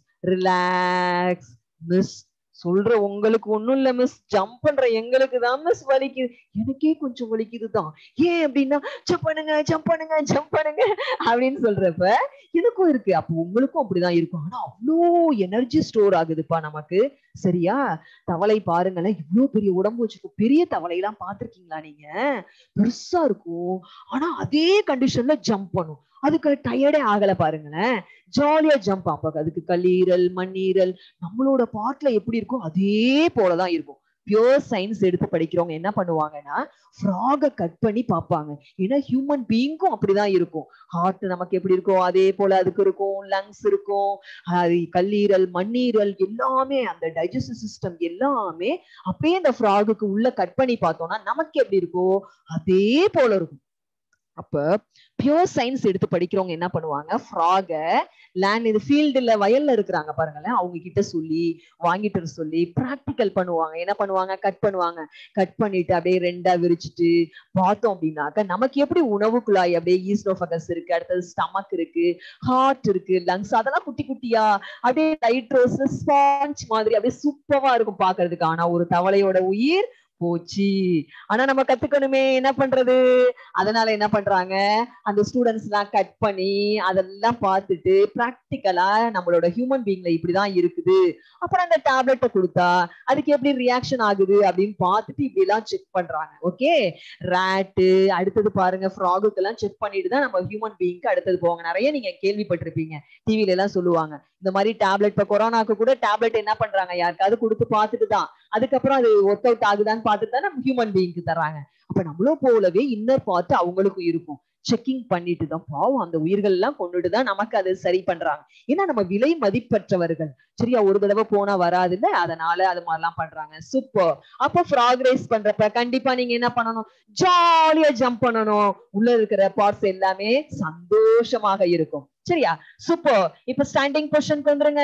ரிலாக்ஸ் மிஸ் சொல்ற உங்களுக்கு ஒண்ணும் இல்ல மிஸ் ஜம்ப் பண்ற எங்களுக்கு தான் மிஸ் வலிக்குது எனக்கே கொஞ்சம் வலிக்குது தான் ஏன் அப்படின்னா ஜம்ப் பண்ணுங்க ஜம்ப் பண்ணுங்க ஜம்ப் பண்ணுங்க அப்படின்னு சொல்றப்ப எனக்கும் இருக்கு அப்போ உங்களுக்கும் அப்படிதான் இருக்கும் ஆனா அவ்வளோ எனர்ஜி ஸ்டோர் ஆகுதுப்பா நமக்கு சரியா தவளை பாருங்களேன் இவ்வளவு பெரிய உடம்பு வச்சுக்கும் பெரிய தவளை எல்லாம் பாத்திருக்கீங்களா நீங்க பெருசா இருக்கும் ஆனா அதே கண்டிஷன்ல ஜம்ப் பண்ணும் அதுக்கு டயர்டே ஆகல பாருங்களேன் ஜாலியா ஜம்ப் அப்ப அதுக்கு கல்லீரல் மண்ணீரல் நம்மளோட பார்ட்ல எப்படி இருக்கோ அதே போலதான் இருக்கும் பியூர் சயின்ஸ் எடுத்து படிக்கிறவங்க என்ன பண்ணுவாங்கன்னா ஃப்ராக கட் பண்ணி பார்ப்பாங்க ஏன்னா ஹியூமன் பீயிங்க்கும் அப்படிதான் இருக்கும் ஹார்ட் நமக்கு எப்படி இருக்கும் அதே போல அதுக்கு இருக்கும் லங்ஸ் இருக்கும் அது கல்லீரல் மண்ணீரல் எல்லாமே அந்த டைஜஸ்டிவ் சிஸ்டம் எல்லாமே அப்படியே அந்த ஃப்ராகுக்கு உள்ள கட் பண்ணி பார்த்தோம்னா நமக்கு எப்படி இருக்கும் அதே போல இருக்கும் அப்ப பியூர் சயின்ஸ் எடுத்து படிக்கிறவங்க என்ன பண்ணுவாங்க ஃப்ராக லேண்ட் இது ஃபீல்டுல வயல்ல இருக்கிறாங்க பாருங்களேன் அவங்க கிட்ட சொல்லி வாங்கிட்டு வர சொல்லி ப்ராக்டிக்கல் பண்ணுவாங்க என்ன பண்ணுவாங்க கட் பண்ணுவாங்க கட் பண்ணிட்டு அப்படியே ரெண்டா விரிச்சிட்டு பார்த்தோம் அப்படின்னாக்க நமக்கு எப்படி உணவு குழாய் அப்படியே ஈஸ்டோஃபகஸ் இருக்கு அடுத்தது ஸ்டமக் இருக்கு ஹார்ட் இருக்கு லங்ஸ் அதெல்லாம் குட்டி குட்டியா அப்படியே லைட் ரோஸ் ஸ்பாஞ்ச் மாதிரி அப்படியே சூப்பரா இருக்கும் பாக்குறதுக்கு ஆனா ஒரு தவளையோட உயிர் போச்சு ஆனா நம்ம கத்துக்கணுமே என்ன பண்றது அதனால என்ன பண்றாங்க அந்த ஸ்டூடெண்ட்ஸ் எல்லாம் கட் பண்ணி அதெல்லாம் பார்த்துட்டு பிராக்டிக்கலா நம்மளோட ஹியூமன் பீயிங்ல இப்படிதான் இருக்குது அப்புறம் அந்த டேப்லெட்டை கொடுத்தா அதுக்கு எப்படி ரியாக்ஷன் ஆகுது அப்படின்னு பார்த்துட்டு இப்படி எல்லாம் செக் பண்றாங்க ஓகே ரேட்டு அடுத்தது பாருங்க ஃப்ராகுக்கு எல்லாம் செக் பண்ணிட்டு தான் நம்ம ஹியூமன் பீயிங்க்கு அடுத்தது போவாங்க நிறைய நீங்க கேள்விப்பட்டிருப்பீங்க டிவில எல்லாம் சொல்லுவாங்க இந்த மாதிரி டேப்லெட் இப்ப கொரோனாக்கு கூட டேப்லெட் என்ன பண்றாங்க யாருக்காவது கொடுத்து பார்த்துட்டு தான் அதுக்கப்புறம் அது ஒர்க் அவுட் ஆகுதான்னு பார்த்துட்டு தான் நம்ம ஹியூமன் பீயிங்க்கு தராங்க அப்ப நம்மளும் போலவே இன்னர் பார்த்து அவங்களுக்கும் இருக்கும் செக்கிங் பண்ணிட்டு தான் பாவம் அந்த உயிர்கள் எல்லாம் கொண்டுட்டு தான் நமக்கு அது சரி பண்றாங்க ஏன்னா நம்ம விலை மதிப்பற்றவர்கள் சரியா ஒரு தடவை போனா வராது இல்ல அதனால அது மாதிரிலாம் பண்றாங்க சூப்பர் அப்ப ஃப்ராக் ரேஸ் பண்றப்ப கண்டிப்பா நீங்க என்ன பண்ணணும் ஜாலியா ஜம்ப் பண்ணணும் உள்ள இருக்கிற பார்ட்ஸ் எல்லாமே சந்தோஷமாக இருக்கும் சரியா சூப்பர் இப்ப ஸ்டாண்டிங் பொசிஷனுக்கு வந்துருங்க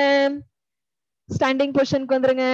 ஸ்டாண்டிங் பொசிஷனுக்கு வந்துருங்க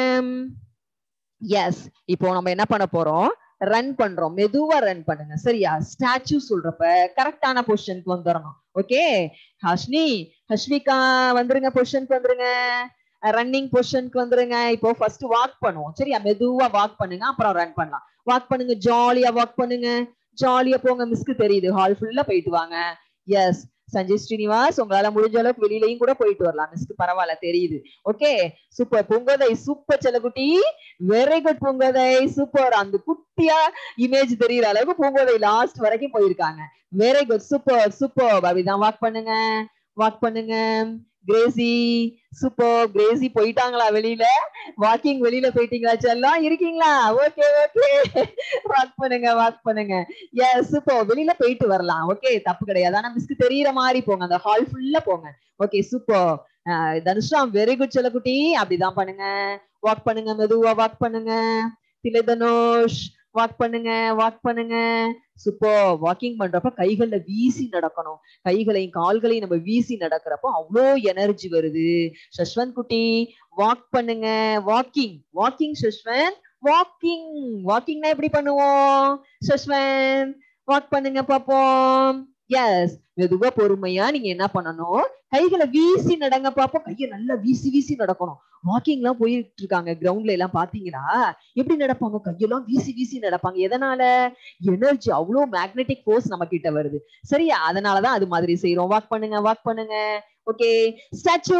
எஸ் இப்போ நம்ம என்ன பண்ண போறோம் ரன் பண்றோம் மெதுவா ரன் பண்ணுங்க சரியா ஸ்டாச்சு சொல்றப்ப கரெக்டான பொசிஷனுக்கு வந்துடணும் ஓகே ஹஷ்னி ஹஷ்விகா வந்துருங்க பொசிஷனுக்கு வந்துருங்க ரன்னிங் பொசிஷனுக்கு வந்துருங்க இப்போ ஃபர்ஸ்ட் வாக் பண்ணுவோம் சரியா மெதுவா வாக் பண்ணுங்க அப்புறம் ரன் பண்ணலாம் வாக் பண்ணுங்க ஜாலியா வாக் பண்ணுங்க ஜாலியா போங்க மிஸ்க்கு தெரியுது ஹால் ஃபுல்லா போயிட்டு வாங்க எஸ் சஞ்சய் ஸ்ரீனிவாஸ் உங்களால முடிஞ்ச அளவுக்கு வெளியிலயும் கூட போயிட்டு வரலாம் மிஸ்க்கு பரவாயில்ல தெரியுது ஓகே சூப்பர் பூங்கோதை சூப்பர் செல்லக்குட்டி வெரி குட் பூங்கோதை சூப்பர் அந்த குட்டியா இமேஜ் தெரியற அளவுக்கு பூங்கோதை லாஸ்ட் வரைக்கும் போயிருக்காங்க வெரி குட் சூப்பர் சூப்பர் அப்படிதான் வாக் பண்ணுங்க வாக் பண்ணுங்க கிரேசி சூப்பர் கிரேசி போயிட்டாங்களா வெளியில வாக்கிங் வெளியில போயிட்டீங்களா செல்லம் இருக்கீங்களா ஓகே ஓகே வாக் பண்ணுங்க வாக் பண்ணுங்க எஸ் சூப்பர் வெளியில போயிட்டு வரலாம் ஓகே தப்பு கிடையாது ஆனா மிஸ்க்கு தெரியற மாதிரி போங்க அந்த ஹால் ஃபுல்லா போங்க okay super Dhanushram very good செல்லக்குட்டி அப்படிதான் பண்ணுங்க வாக் பண்ணுங்க மெதுவா வாக் பண்ணுங்க திலை தனுஷ் வாக் பண்ணுங்க வாக் பண்ணுங்க சூப்பர் வாக்கிங் பண்றப்ப கைகள்ல வீசி நடக்கணும் கைகளையும் கால்களையும் நம்ம வீசி நடக்கிறப்போ அவ்வளோ எனர்ஜி வருது சஷ்வந்த் குட்டி வாக் பண்ணுங்க வாக்கிங் வாக்கிங் சஷ்வந்த் வாக்கிங் வாக்கிங்னா எப்படி பண்ணுவோம் சஷ்வந்த் வாக் பண்ணுங்க பாப்போம் எஸ் மெதுவா பொறுமையா நீங்க என்ன பண்ணணும் கைகளை வீசி நடங்க பாப்போம் கையை நல்லா வீசி வீசி நடக்கணும் வாக்கிங் எல்லாம் போயிட்டு இருக்காங்க கிரவுண்ட்ல எல்லாம் பாத்தீங்களா எப்படி நடப்பாங்க கையெல்லாம் வீசி வீசி நடப்பாங்க எதனால எனர்ஜி அவ்வளவு மேக்னெட்டிக் ஃபோர்ஸ் நம்ம கிட்ட வருது சரியா அதனாலதான் அது மாதிரி செய்யறோம் வாக் பண்ணுங்க வாக் பண்ணுங்க okay statue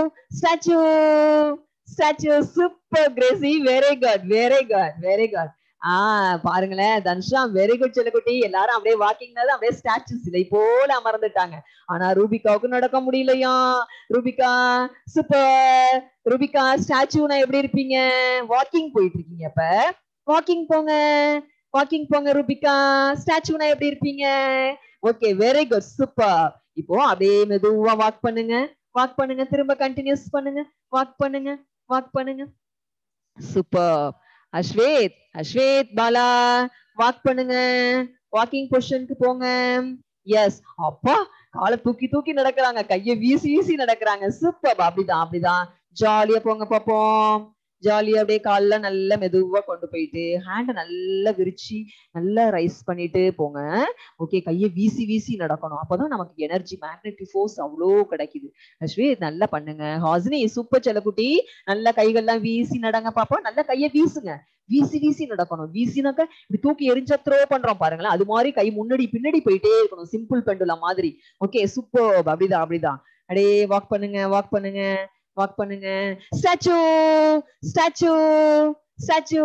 statue statue super Gracy very good very good very good ah பாருங்களேன் தன்ஷா வெரி குட் செல்லக்குட்டி எல்லாரும் அப்படியே வாக்கிங் அப்படியே ஸ்டாச்சு சிலை போல அமர்ந்துட்டாங்க ஆனா ரூபிகாவுக்கு நடக்க முடியலையா ரூபிகா சூப்பர் ரூபிகா ஸ்டாச்சுனா எப்படி இருப்பீங்க வாக்கிங் போயிட்டு இருக்கீங்க அப்ப வாக்கிங் போங்க வாக்கிங் போங்க ரூபிகா ஸ்டாச்சுனா எப்படி இருப்பீங்க ஓகே வெரி குட் சூப்பர் இப்போ அப்படியே மெதுவா வாக் பண்ணுங்க வாக் பண்ணுங்க திரும்ப கண்டினியூஸ் பண்ணுங்க வாக் பண்ணுங்க வாக் பண்ணுங்க சூப்பர் அஸ்வேத் அஸ்வேத் பாலா வாக் பண்ணுங்க வாக்கிங் பொசிஷனுக்கு போங்க எஸ் அப்பா காலை தூக்கி தூக்கி நடக்கிறாங்க கைய வீசி வீசி நடக்கிறாங்க சூப்பர் அப்படிதான் அப்படிதான் ஜாலியா போங்க பாப்போம் ஜாலியா அப்படியே கால்ல நல்லா மெதுவா கொண்டு போயிட்டு ஹேண்ட நல்லா விரிச்சு நல்லா ரைஸ் பண்ணிட்டு போங்க ஓகே கையை வீசி வீசி நடக்கணும் அப்பதான் நமக்கு எனர்ஜி மேக்னெட்டிக் ஃபோர்ஸ் அவ்வளோ கிடைக்குது அஸ்வி நல்லா பண்ணுங்க ஹாசினி சூப்பர் செல்லக்குட்டி நல்லா கைகள்லாம் வீசி நடங்க பாப்போம் நல்லா கையை வீசுங்க வீசி வீசி நடக்கணும் வீசினாக்க இப்படி தூக்கி எரிஞ்சா த்ரோ பண்றோம் பாருங்களேன் அது மாதிரி கை முன்னாடி பின்னாடி போயிட்டே இருக்கணும் சிம்பிள் பெண்டுலாம் மாதிரி ஓகே சூப்பர் அப்படிதான் அப்படிதான் அப்படியே வாக் பண்ணுங்க வாக் பண்ணுங்க வாக் பண்ணுங்க statue statue statue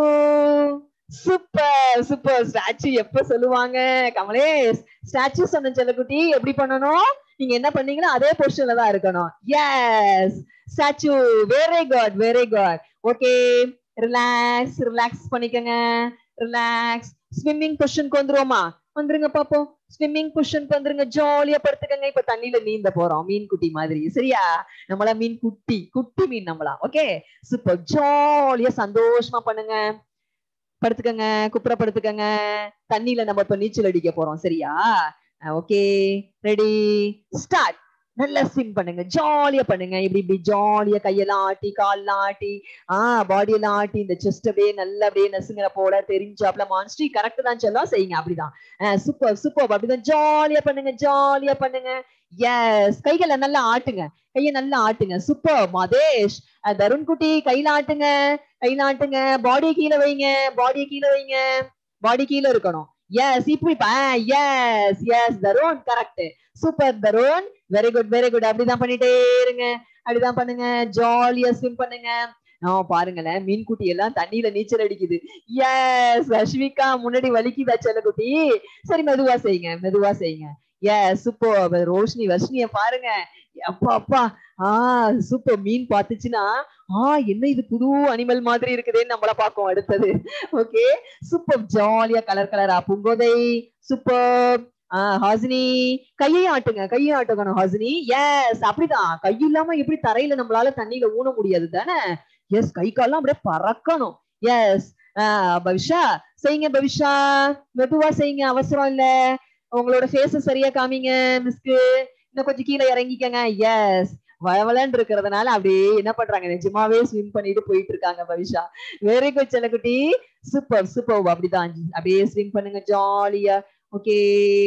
super super statue எப்ப சொல்லுவாங்க கமலேஷ் ஸ்டாச்சு சொன்ன செல்லக்குட்டி எப்படி பண்ணணும் நீங்க என்ன பண்ணீங்களோ அதே பொசிஷன்ல தான் இருக்கணும் yes statue very good very good okay relax relax பண்ணிக்கங்க ரிலாக்ஸ் ஸ்விம்மிங் பொசிஷனுக்கு வந்துருவோமா வந்துருங்க பாப்போம் ஸ்விம்மிங் பொசிஷனுக்கு வந்துருங்க ஜாலியா படுத்துக்கங்க இப்ப தண்ணியில நீந்த போறோம் மீன் குட்டி மாதிரி சரியா நம்மள மீன் குட்டி குட்டி மீன் நம்மளா ஓகே சூப்பர் ஜாலியா சந்தோஷமா பண்ணுங்க படுத்துக்கங்க குப்புற படுத்துக்கங்க தண்ணியில நம்ம இப்ப நீச்சல் அடிக்க போறோம் சரியா ஓகே ரெடி ஸ்டார்ட் நல்லா ஸ்விம் பண்ணுங்க ஜாலியா பண்ணுங்க இப்படி இப்படி ஜாலியா கையெல்லாம் ஆட்டி கால்லாம் ஆட்டி ஆஹ் பாடியெல்லாம் ஆட்டி இந்த செஸ்ட் அப்படியே நல்லா அப்படியே நெசுங்கிற போல தெரிஞ்சாப்ல மான்ஸ்ட்ரி கரெக்ட் தான் சொல்லும் செய்யுங்க அப்படிதான் சூப்பர் சூப்பர் அப்படிதான் ஜாலியா பண்ணுங்க ஜாலியா பண்ணுங்க எஸ் கைகளை நல்லா ஆட்டுங்க கைய நல்லா ஆட்டுங்க சூப்பர் மதேஷ் தருண் குட்டி கையில ஆட்டுங்க கையில ஆட்டுங்க பாடி கீழே வைங்க பாடி கீழே வைங்க பாடி கீழே இருக்கணும் எஸ் இப்படி yes yes Tarun correct super Tarun very good very good அப்படிதான் பண்ணிட்டே இருங்க அப்படிதான் பண்ணுங்க ஜாலியா ஸ்விம் பண்ணுங்க ஆஹ் பாருங்களேன் மீன் குட்டி எல்லாம் தண்ணியில நீச்சல் அடிக்குது எஸ் அஸ்விகா முன்னாடி வலிக்குதா செல்லக்குட்டி சரி மெதுவா செய்யுங்க மெதுவா செய்யுங்க எஸ் சூப்பர் ரோஷினி வர்ஷினிய பாருங்க அப்பா அப்பா ஆஹ் சூப்பர் மீன் பாத்துச்சுன்னா ஆஹ் என்ன இது புது அனிமல் மாதிரி இருக்குதேன்னு நம்மள பாக்கும் அடுத்தது ஓகே சூப்பர் ஜாலியா கலர் கலரா பூங்கோதை சூப்பர் ஆஹ் ஹாசினி கையை ஆட்டுங்க கையை ஆட்டுக்கணும் ஹாசினி எஸ் அப்படிதான் கை இல்லாம எப்படி தரையில நம்மளால தண்ணியில ஊன முடியாது தானே எஸ் கை கால்லாம் அப்படியே பறக்கணும் எஸ் பவிஷா செய்யுங்க பவிஷா மெதுவா செய்யுங்க அவசரம் இல்ல உங்களோட ஃபேஸ சரியா காமிங்க மிஸ்க்கு இன்னும் கொஞ்சம் கீழே இறங்கிக்கங்க எஸ் வளவலன்னு இருக்கிறதுனால அப்படியே என்ன பண்றாங்க நிஜமாவே ஸ்விம் பண்ணிட்டு போயிட்டு இருக்காங்க பவிஷா வெரி குட் செல்லக்குட்டி சூப்பர் சூப்பர் அப்படிதான் அப்படியே ஸ்விம் பண்ணுங்க ஜாலியா okay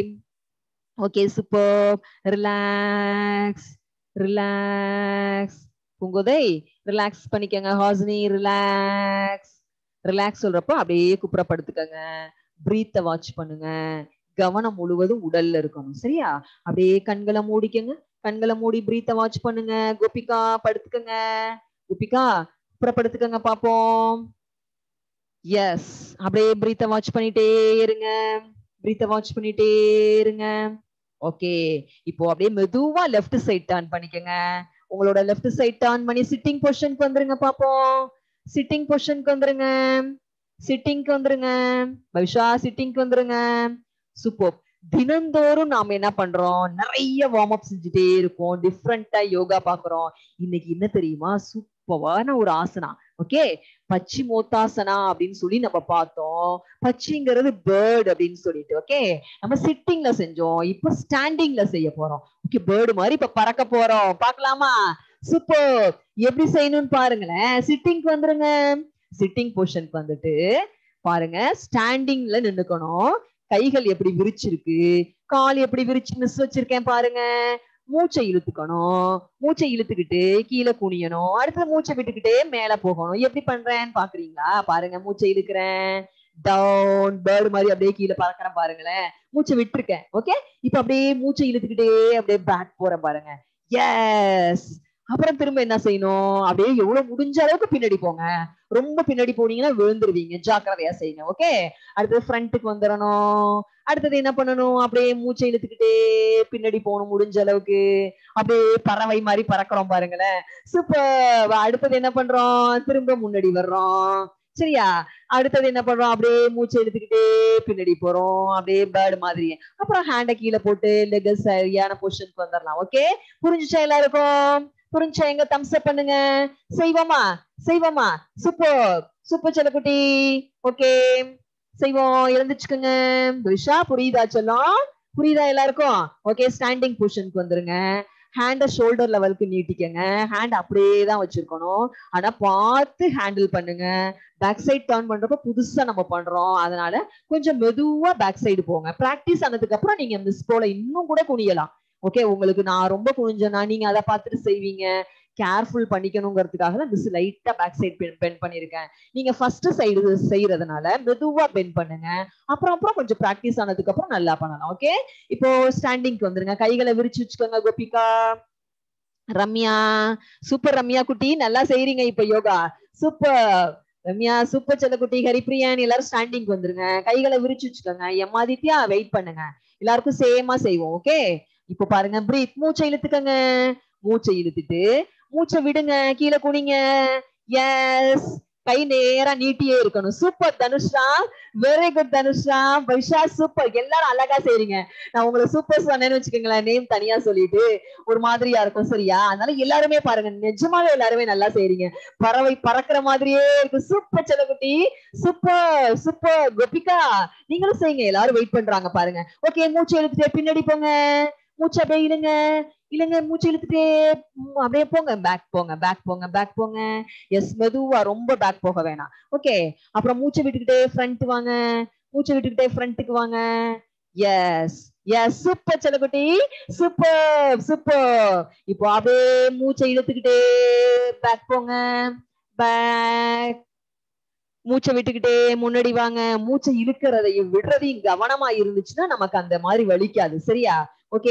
okay super relax relax Poongothai relax பண்ணிக்கங்க ஹாசினி ரிலாக்ஸ் ரிலாக்ஸ் சொல்றப்போ அப்படியே குப்புறப்படுத்துக்கங்க பிரீத்தை வாட்ச் பண்ணுங்க கவனம் முழுவதும் உடல்ல இருக்கணும் சரியா அப்படியே கண்களை மூடிக்கங்க கண்களை மூடி பிரீத்தை வாட்ச் பண்ணுங்க கோபிகா படுத்துக்கங்க கோபிகா புறப்படுத்துக்கங்க பாப்போம் எஸ் அப்படியே பிரீத்தை வாட்ச் பண்ணிட்டே இருங்க பிரீத்தை வாட்ச் பண்ணிட்டே இருங்க ஓகே இப்போ அப்படியே மெதுவா லெஃப்ட் சைட் டர்ன் பண்ணிக்கங்க உங்களோட லெஃப்ட் சைட் டர்ன் பண்ணி சிட்டிங் பொசிஷனுக்கு வந்துருங்க பாப்போம் சிட்டிங் பொசிஷனுக்கு வந்துருங்க சிட்டிங்க்கு வந்துருங்க பவிஷா சிட்டிங்க்கு வந்துருங்க சூப்பர் தினந்தோறும் நாம என்ன பண்றோம் நிறைய வார்ம் அப் செஞ்சுட்டே இருக்கோம் டிஃப்ரெண்டா யோகா பாக்குறோம் இன்னைக்கு என்ன தெரியுமா சூப்பரான ஒரு ஆசனா ஓகே பச்சி மோத்தாசனா அப்படின்னு சொல்லி நம்ம பார்த்தோம் பச்சிங்கிறது பேர்டு அப்படின்னு சொல்லிட்டு ஓகே நம்ம சிட்டிங்ல செஞ்சோம் இப்ப ஸ்டாண்டிங்ல செய்ய போறோம் ஓகே பேர்டு மாதிரி இப்ப பறக்க போறோம் பாக்கலாமா சூப்பர் எப்படி செய்யணும்னு பாருங்களேன் சிட்டிங்க்கு வந்துருங்க சிட்டிங் பொசிஷனுக்கு வந்துட்டு பாருங்க ஸ்டாண்டிங்ல நின்னுக்கணும் கைகள் எப்படி விரிச்சிருக்கு கால் எப்படி விரிச்சு மிஸ் வச்சிருக்கேன் பாருங்க மூச்சை இழுத்துக்கணும் மூச்சை இழுத்துக்கிட்டு கீழே குனியணும் அடுத்து மூச்சை விட்டுக்கிட்டே மேல போகணும் எப்படி பண்றேன்னு பாக்குறீங்களா பாருங்க மூச்சை இழுக்கிறேன் டவுன் பேர்டு மாதிரி அப்படியே கீழே பறக்கிறேன் பாருங்களேன் மூச்சை விட்டுருக்கேன் ஓகே இப்ப அப்படியே மூச்சை இழுத்துக்கிட்டே அப்படியே பேக் போறேன் பாருங்க எஸ் அப்புறம் திரும்ப என்ன செய்யணும் அப்படியே எவ்வளவு முடிஞ்ச அளவுக்கு பின்னாடி போங்க ரொம்ப பின்னாடி போனீங்கன்னா விழுந்துருவீங்க ஜாக்கிரதையா செய்யுங்க ஓகே அடுத்தது ஃப்ரண்ட்டுக்கு வந்துடணும் அடுத்தது என்ன பண்ணணும் அப்படியே மூச்சை இழுத்துக்கிட்டே பின்னாடி போகணும் முடிஞ்ச அளவுக்கு அப்படியே பறவை மாதிரி பறக்கிறோம் பாருங்களேன் சூப்பர் அடுத்தது என்ன பண்றோம் திரும்ப முன்னாடி வர்றோம் சரியா அடுத்தது என்ன பண்றோம் அப்படியே மூச்சை இழுத்துக்கிட்டே பின்னாடி போறோம் அப்படியே பேர்டு மாதிரி அப்புறம் ஹேண்ட கீழே போட்டு லெக் சரியான பொசிஷனுக்கு வந்துடலாம் ஓகே புரிஞ்சுச்சா எல்லாருக்கும் புரிஞ்சா எங்க தம்ஸ் அப் பண்ணுங்க செய்வோமா செய்வோமா சூப்பர் சூப்பர் செல்லக்குட்டி ஓகே செய்வோம் எழுந்துச்சுக்குங்க துஷா புரியுதா சொல்லும் புரியுதா எல்லாருக்கும் ஓகே ஸ்டாண்டிங் பொசிஷனுக்கு வந்துருங்க ஹேண்ட ஷோல்டர் லெவலுக்கு நீட்டிக்கங்க ஹேண்ட் அப்படியே தான் வச்சிருக்கணும் ஆனா பார்த்து ஹேண்டில் பண்ணுங்க பேக் சைடு டர்ன் பண்றப்ப புதுசா நம்ம பண்றோம் அதனால கொஞ்சம் மெதுவா பேக் சைடு போங்க பிராக்டிஸ் ஆனதுக்கு அப்புறம் நீங்க மிஸ் போல இன்னும் கூட குனியலாம் ஓகே உங்களுக்கு நான் ரொம்ப குனிஞ்சேன்னா நீங்க அதை பார்த்துட்டு செய்வீங்க கேர்ஃபுல் பண்ணிக்கணுங்கிறதுக்காக தான் மிஸ் லைட்டா பேக் சைடு பெண்ட் பண்ணிருக்கேன் நீங்க ஃபர்ஸ்ட் சைடு செய்யறதுனால மெதுவா பெண்ட் பண்ணுங்க அப்புறம் அப்புறம் கொஞ்சம் பிராக்டிஸ் ஆனதுக்கு அப்புறம் நல்லா பண்ணலாம் ஓகே இப்போ ஸ்டாண்டிங்க்கு வந்துருங்க கைகளை விரிச்சு வச்சுக்கோங்க கோபிகா ரம்யா சூப்பர் ரம்யா குட்டி நல்லா செய்றீங்க இப்ப யோகா சூப்பர் ரம்யா சூப்பர் செல்லக்குட்டி ஹரிப்ரியான் எல்லாரும் ஸ்டாண்டிங் வந்துருங்க கைகளை விரிச்சு வச்சுக்கோங்க எம்மாதித்யா வெயிட் பண்ணுங்க எல்லாருக்கும் சேமா செய்வோம் ஓகே இப்ப பாருங்க பிரீத் மூச்சை இழுத்துக்கங்க மூச்சை இழுத்துட்டு மூச்சை விடுங்க கீழே குனிங்க எஸ் கை நேரா நீட்டியே இருக்கணும் super Dhanushra very good Dhanushra Baisha super எல்லாரும் அழகா செய்றீங்க நான் உங்களை சூப்பர் சொன்னேன்னு வச்சுக்கோங்களேன் நேம் தனியா சொல்லிட்டு ஒரு மாதிரியா இருக்கும் சரியா அதனால எல்லாருமே பாருங்க நிஜமாவே எல்லாருமே நல்லா செய்றீங்க பறவை பறக்கிற மாதிரியே இருக்கு சூப்பர் செல்லக்குட்டி சூப்பர் சூப்பர் கோபிகா நீங்களும் செய்யுங்க எல்லாரும் வெயிட் பண்றாங்க பாருங்க ஓகே மூச்சு இழுத்துட்டே பின்னாடி போங்க மூச்சு அப்படியே இழுங்க இழுங்க மூச்சு இழுத்துட்டே ம், அப்படியே போங்க பேக் போங்க பேக் போங்க பேக் போங்க எஸ் மெதுவா ரொம்ப பேக் போக வேணாம் ஓகே அப்புறம் மூச்சை விட்டுக்கிட்டே ஃப்ரண்ட் வாங்க மூச்சை விட்டுக்கிட்டே ஃப்ரண்ட்டுக்கு வாங்க எஸ் எஸ் சூப்பர் செல்லக்குட்டி சூப்பர் சூப்பர் இப்போ அப்படியே மூச்சை இழுத்துக்கிட்டே பேக் போங்க பேக் மூச்சை விட்டுக்கிட்டே முன்னாடி வாங்க மூச்சை இழுக்கிறதையும் விடுறதையும் கவனமா இருந்துச்சுன்னா நமக்கு அந்த மாதிரி வலிக்காது சரியா ஓகே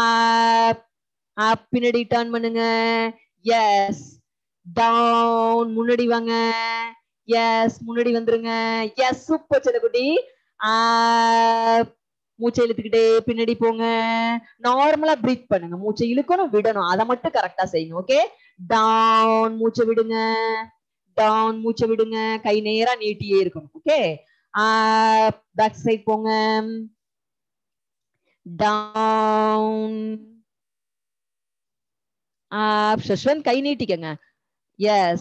அப் பின்னாடி டர்ன் பண்ணுங்க எஸ் டவுன் முன்னாடி வாங்க எஸ் முன்னாடி வந்துருங்க எஸ் சூப்பர் செல்லக்குட்டி அப் மூச்சை இழுத்துக்கிட்டே பின்னாடி போங்க நார்மலா பிரீத் பண்ணுங்க மூச்சை இழுக்கணும் விடணும் அதை மட்டும் கரெக்டா செய்யுங்க ஓகே டவுன் மூச்சை விடுங்க டவுன் மூச்சை விடுங்க கை நேரா நீட்டியே இருக்கணும் ஓகே பேக் சைட் போங்க டவுன் சஸ்வந்த் கை நீட்டிக்கங்க எஸ்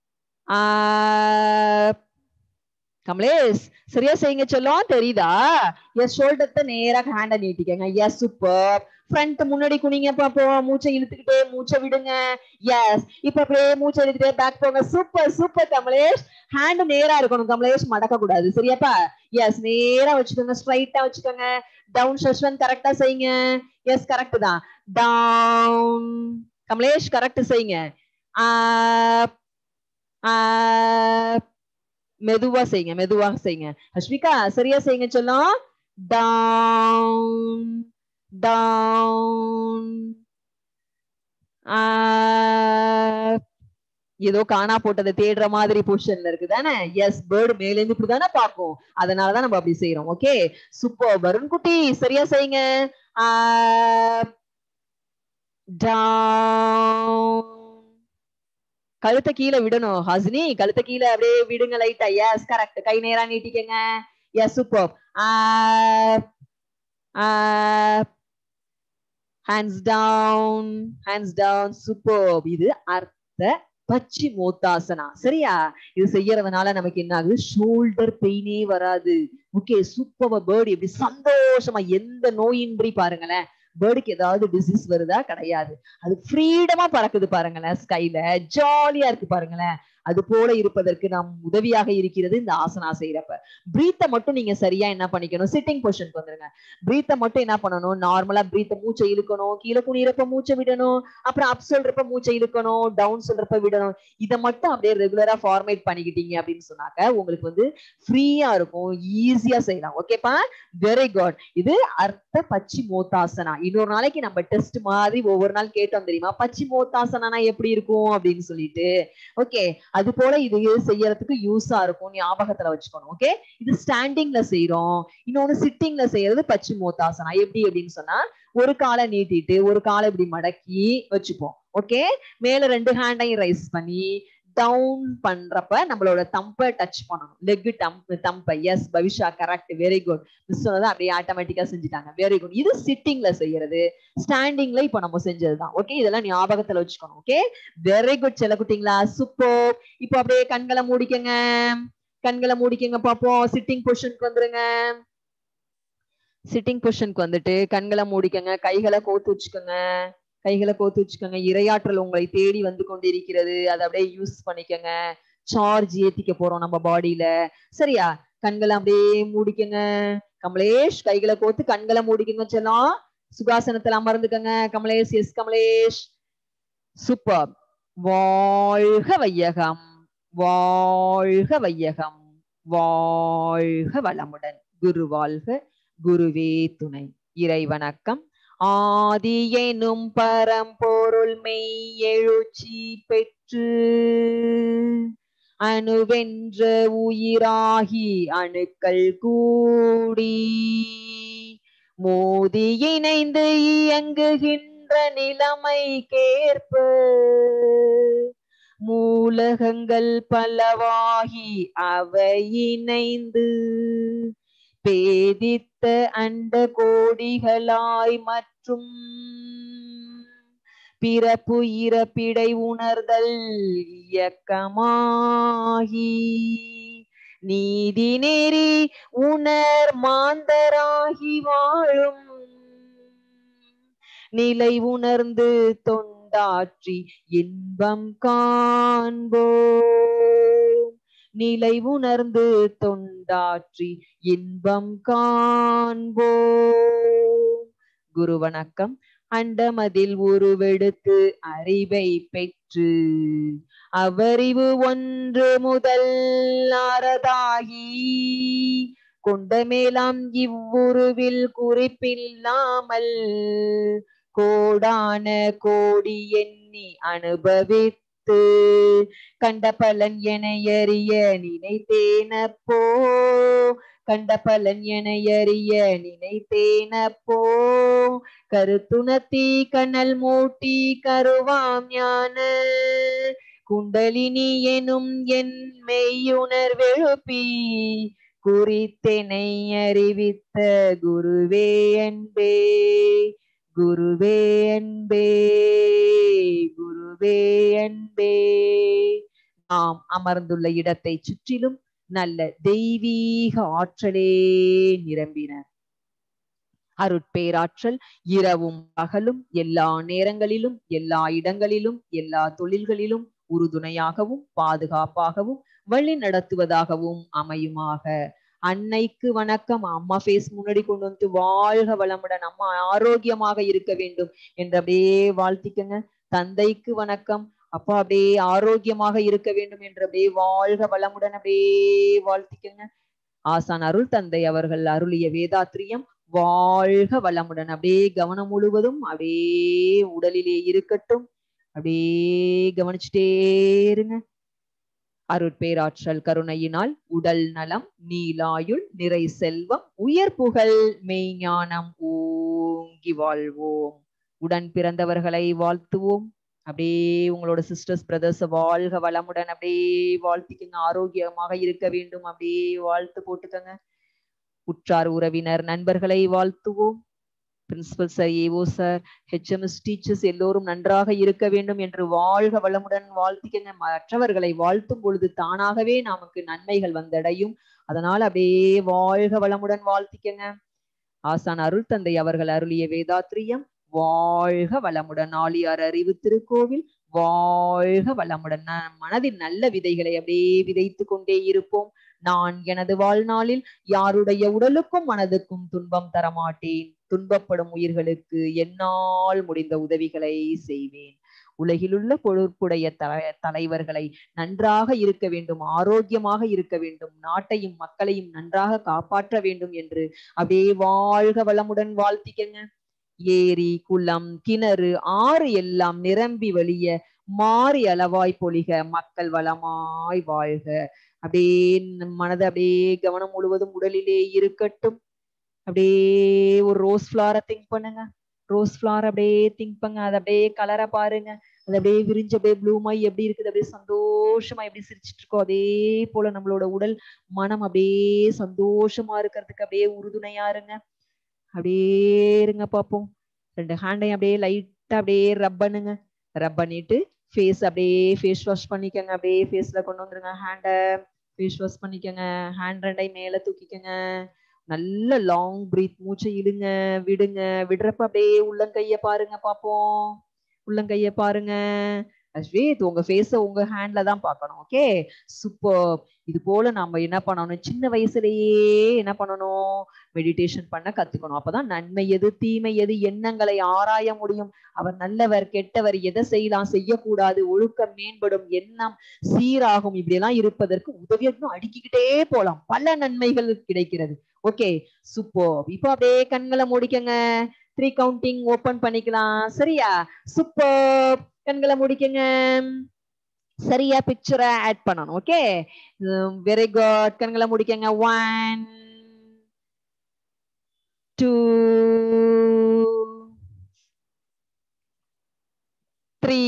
கமலேஷ் சரியா செய்யுங்க சொல்லும் தெரியுதா எஸ் ஷோல்டத்தை நேரா ஹேண்ட நீட்டிக்கங்க எஸ் சூப்பர் ஃப்ரண்ட் முன்னாடி குனிங்க பாப்போம் மூச்சை இழுத்துக்கிட்டே மூச்சை விடுங்க எஸ் இப்ப அப்படியே மூச்சை இழுத்துட்டே பேக் போங்க சூப்பர் சூப்பர் கமலேஷ் ஹேண்ட் நேரா இருக்கணும் கமலேஷ் மடக்க கூடாது சரியாப்பா எஸ் நேரா வச்சுக்கோங்க ஸ்ட்ரைட்டா வச்சுக்கோங்க டவுன் சஸ்வந்த் கரெக்டா செய்யுங்க எஸ் கரெக்ட் தான் டவுன் கமலேஷ் கரெக்ட் செய்யுங்க up, up. மெதுவா செய்யுங்க மெதுவா செய்யுங்க அஸ்மிகா சரியா செய்யுங்க சொல்லும் டவுன் டவுன் ஏதோ காணா போட்டதை தேடுற மாதிரி பொசிஷன்ல இருக்கு தானே எஸ் பேர்டு மேல இருந்து இப்படிதானே பார்க்கும் அதனாலதான் நம்ம அப்படி செய்யறோம் ஓகே சூப்பர் வருண் குட்டி சரியா செய்யுங்க டவுன் கழுத்தை கீழே விடணும் ஹசினி கழுத்தை கீழே அப்படியே விடுங்க லைட்டா எஸ் கரெக்ட் கை நேரா நீட்டிக்கங்க yes super hands down hands down super இது அர்த்த பச்சி மோத்தாசனா சரியா இது செய்யறதுனால நமக்கு என்ன ஆகுது ஷோல்டர் பெயினே வராது ஓகே சூப்பர் பேர்டு எப்படி சந்தோஷமா எந்த நோயின்றி பாருங்களேன் பேர்டுக்கு ஏதாவது டிசீஸ் வருதா கிடையாது அது ஃப்ரீடமா பறக்குது பாருங்களேன் ஸ்கைல ஜாலியா இருக்கு பாருங்களேன் அது போல இருப்பதற்கு நாம் உதவியாக இருக்கிறது இந்த ஆசனா செய்யறப்ப பிரீத்தை மட்டும் நீங்க சரியா என்ன பண்ணிக்கணும் சிட்டிங் பொசிஷனுக்கு வந்துருங்க பிரீத்தை மட்டும் என்ன பண்ணணும் நார்மலா பிரீத்தை மூச்சை இழுக்கணும் கீழே குனிறப்ப மூச்சை விடணும் அப்புறம் அப் சொல்றப்ப மூச்சை இழுக்கணும் டவுன் சொல்றப்ப விடணும் இதை மட்டும் அப்படியே ரெகுலரா ஃபார்மேட் பண்ணிக்கிட்டீங்க அப்படின்னு சொன்னாக்க உங்களுக்கு வந்து ஃப்ரீயா இருக்கும் ஈஸியா செய்யலாம் ஓகேப்பா வெரி குட் இது அர்த்த பச்சி மோத்தாசனா இன்னொரு நாளைக்கு நம்ம டெஸ்ட் மாதிரி ஒவ்வொரு நாள் கேட்டோம் தெரியுமா பச்சி மோத்தாசனா எப்படி இருக்கும் அப்படின்னு சொல்லிட்டு ஓகே அது போல இது செய்யறதுக்கு யூஸா இருக்கும் ஞாபகத்துல வச்சுக்கணும் ஓகே இது ஸ்டாண்டிங்ல செய்யறோம் இன்னொன்னு சிட்டிங்ல செய்யறது பச்சிமோத்தாசனா எப்படி அப்படின்னு சொன்னா ஒரு காலை நீட்டிட்டு ஒரு காலை இப்படி மடக்கி வச்சுப்போம் ஓகே மேல ரெண்டு ஹேண்டையும் ரைஸ் பண்ணி டவுன் பண்றப்ப நம்மளோட தம்பை டச் பண்ணணும் லெக் டம்ப் தம்பை yes Bavisha correct very good miss சொன்னதை அப்படியே ஆட்டோமேட்டிக்கா செஞ்சுட்டாங்க வெரி குட் இது சிட்டிங்ல செய்யறது ஸ்டாண்டிங்ல இப்ப நம்ம செஞ்சதுதான் ஓகே இதெல்லாம் ஞாபகத்துல வச்சுக்கணும் ஓகே வெரி குட் செல்ல குட்டிங்களா சூப்பர் இப்போ அப்படியே கண்களை மூடிக்கங்க கண்களை மூடிக்கங்க பாப்போம் சிட்டிங் பொசிஷனுக்கு வந்துருங்க சிட்டிங் பொசிஷனுக்கு வந்துட்டு கண்களை மூடிக்கங்க கைகளை கோத்து வச்சுக்கோங்க கைகளை கோத்து வச்சுக்கோங்க இரையாற்றல் உங்களை தேடி வந்து கொண்டிருக்கிறது அதை அப்படியே யூஸ் பண்ணிக்கோங்க சார்ஜ் ஏத்திக்க போறோம் நம்ம பாடியில சரியா கண்களை அப்படியே மூடிக்கங்க கமலேஷ் கைகளை கோத்து கண்களை மூடிக்கங்க செல்லம் சுகாசனத்துல அமர்ந்துக்கங்க கமலேஷ் எஸ் கமலேஷ் சூப்பர் வாழ்க வையகம் வாழ்க வையகம் வாழ்க வளமுடன் குரு வாழ்க குருவே துணை இறை வணக்கம் ஆதி எனும் பரம்பொருள் மெய் எழுச்சி பெற்று அணுவென்ற உயிராகி அணுக்கள் கூடி மோதி இணைந்து இயங்குகின்ற நிலைமை கேற்ப மூலகங்கள் பலவாகி அவை இணைந்து பேதித்த அண்ட கோடிகளாய் மற்றும் பிறப்பு இறப்பிடை உணர்தல் இயக்கமாகி நீதி நெறி உணர் மாந்தராகி வாழும் நிலை உணர்ந்து தொண்டாற்றி இன்பம் காண்போம் நிலை உணர்ந்து தொண்டாற்றி இன்பம் காண்போம் குரு வணக்கம் அண்டமதில் உருவெடுத்து அறிவை பெற்று அவறிவு ஒன்று முதல் ஆறதாகி கொண்ட மேலாம் இவ்வுருவில் குறிப்பில்லாமல் கோடான கோடி எண்ணி அனுபவித்து கண்ட பலன் என எறிய நினைத்தேனப்போ கண்ட பலன் என எறிய நினைத்தேனப்போ கருத்துணர்த்தி கண்ணல் மூட்டி கருவாம் ஞான குண்டலினி எனும் என் மெய்யுணர்வெழுப்பி குறித்தெனை அறிவித்த குருவே என்பே குருவே என்பே குருவே என்பே நாம் அமர்ந்துள்ள இடத்தை சுற்றிலும் நல்ல தெய்வீக ஆற்றலே நிரம்பின அருட்பேராற்றல் இரவும் பகலும் எல்லா நேரங்களிலும் எல்லா இடங்களிலும் எல்லா தொழில்களிலும் உறுதுணையாகவும் பாதுகாப்பாகவும் வழி நடத்துவதாகவும் அமையுமாக அன்னைக்கு வணக்கம் அம்மா ஃபேஸ் முன்னாடி கொண்டு வந்து வாழ்க வளமுடன் அம்மா ஆரோக்கியமாக இருக்க வேண்டும் என்று அப்படியே வாழ்த்திக்கங்க தந்தைக்கு வணக்கம் அப்பா அப்படியே ஆரோக்கியமாக இருக்க வேண்டும் என்று அப்படியே வாழ்க வளமுடன் அப்படியே வாழ்த்திக்கங்க ஆசான் அருள் தந்தை அவர்கள் அருளிய வேதாத்திரியம் வாழ்க வளமுடன் அப்படியே கவனம் முழுவதும் அப்படியே உடலிலே இருக்கட்டும் அப்படியே கவனிச்சுட்டே இருங்க அருட்பேராற்றல் கருணையினால் உடல் நலம் நீலாயுள் நிறை செல்வம் உயர் புகழ் மெய்ஞானம் ஓங்கி வாழ்வோம் உடன் பிறந்தவர்களை வாழ்த்துவோம் அப்படியே உங்களோட சிஸ்டர்ஸ் பிரதர்ஸ் வாழ்க வளமுடன் அப்படியே வாழ்த்திக்கங்க ஆரோக்கியமாக இருக்க வேண்டும் அப்படியே வாழ்த்து போட்டுக்கங்க உற்றார் உறவினர் நண்பர்களை வாழ்த்துவோம் principal sir AO sir HMs teachers எல்லோரும் நன்றாக இருக்க வேண்டும் என்று வாழ்க வளமுடன் வாழ்த்திக்கங்க மற்றவர்களை வாழ்த்தும் பொழுது தானாகவே நமக்கு நன்மைகள் வந்தடையும் அதனால அப்படியே வாழ்க வளமுடன் வாழ்த்திக்கங்க ஆசான் அருள் தந்தை அவர்கள் அருளிய வேதாத்திரியம் வாழ்க வளமுடன் ஆலியார் அறிவு திருக்கோவில் வாழ்க வளமுடன் மனதில் நல்ல விதைகளை அப்படியே விதைத்து கொண்டே இருப்போம் நான் எனது வாழ்நாளில் யாருடைய உடலுக்கும் மனதுக்கும் துன்பம் தரமாட்டேன் துன்பப்படும் உயிர்களுக்கு என்னால் முடிந்த உதவிகளை செய்வேன் உலகிலுள்ள பொறுப்புடைய தல தலைவர்களை நன்றாக இருக்க வேண்டும் ஆரோக்கியமாக இருக்க வேண்டும் நாட்டையும் மக்களையும் நன்றாக காப்பாற்ற வேண்டும் என்று அப்படியே வாழ்க வளமுடன் வாழ்த்திக்கங்க ஏரி குளம் கிணறு ஆறு எல்லாம் நிரம்பி வழிய மாறி அளவாய் பொழிக மக்கள் வளமாய் வாழ்க அப்படியே நம் மனது அப்படியே கவனம் முழுவதும் உடலிலே இருக்கட்டும் அப்படியே ஒரு ரோஸ் ஃபிளாரை திங்க் பண்ணுங்க ரோஸ் ஃபிளார் அப்படியே திங்க் பண்ணுங்க அதை அப்படியே கலரை பாருங்க அது அப்படியே விரிஞ்சு அப்படியே ப்ளூமாய் எப்படி இருக்குது அப்படியே சந்தோஷமா எப்படி சிரிச்சிட்டு இருக்கோ அதே போல நம்மளோட உடல் மனம் அப்படியே சந்தோஷமா இருக்கிறதுக்கு அப்படியே உறுதுணையா இருங்க அப்படியே இருங்க பார்ப்போம் ரெண்டு ஹேண்டையும் அப்படியே லைட்டா அப்படியே ரப் பண்ணுங்க ரப் பண்ணிட்டு ஃபேஸ் அப்படியே ஃபேஸ் வாஷ் பண்ணிக்கோங்க அப்படியே ஃபேஸ்ல கொண்டு வந்துருங்க ஹேண்டை ஃபேஸ் வாஷ் பண்ணிக்கோங்க ஹேண்ட் ரெண்டையும் மேல தூக்கிக்கோங்க நல்ல லாங் பிரீத் மூச்சை இழுங்க விடுங்க விடுறப்ப அப்படியே உள்ளங்கைய பாருங்க பாப்போம் உள்ளங்கைய பாருங்க அஸ்வேத் உங்க ஃபேஸ உங்க ஹேண்ட்ல தான் பார்க்கணும் ஓகே சூப்பர் இது போல நாம என்ன பண்ணணும் சின்ன வயசுலயே என்ன பண்ணணும் மெடிடேஷன் பண்ண கத்துக்கணும் அப்பதான் நன்மை எது தீமை எது எண்ணங்களை ஆராய முடியும் அவர் நல்லவர் கெட்டவர் எதை செய்யலாம் செய்யக்கூடாது ஒழுக்கம் மேம்படும் எண்ணம் சீராகும் இப்படி எல்லாம் இருப்பதற்கு உதவியும் அடுக்கிக்கிட்டே போலாம் பல நன்மைகள் கிடைக்கிறது ஓகே சூப்பர் இப்போ அப்படியே கண்களை முடிக்கங்க த்ரீ கவுண்டிங் ஓபன் பண்ணிக்கலாம் சரியா சூப்பர் கண்களை முடிக்கங்க சரியா பிக்சரை ஆட் பண்ணணும் ஓகே வெரி குட் கண்களை முடிக்கங்க ஒன் டூ த்ரீ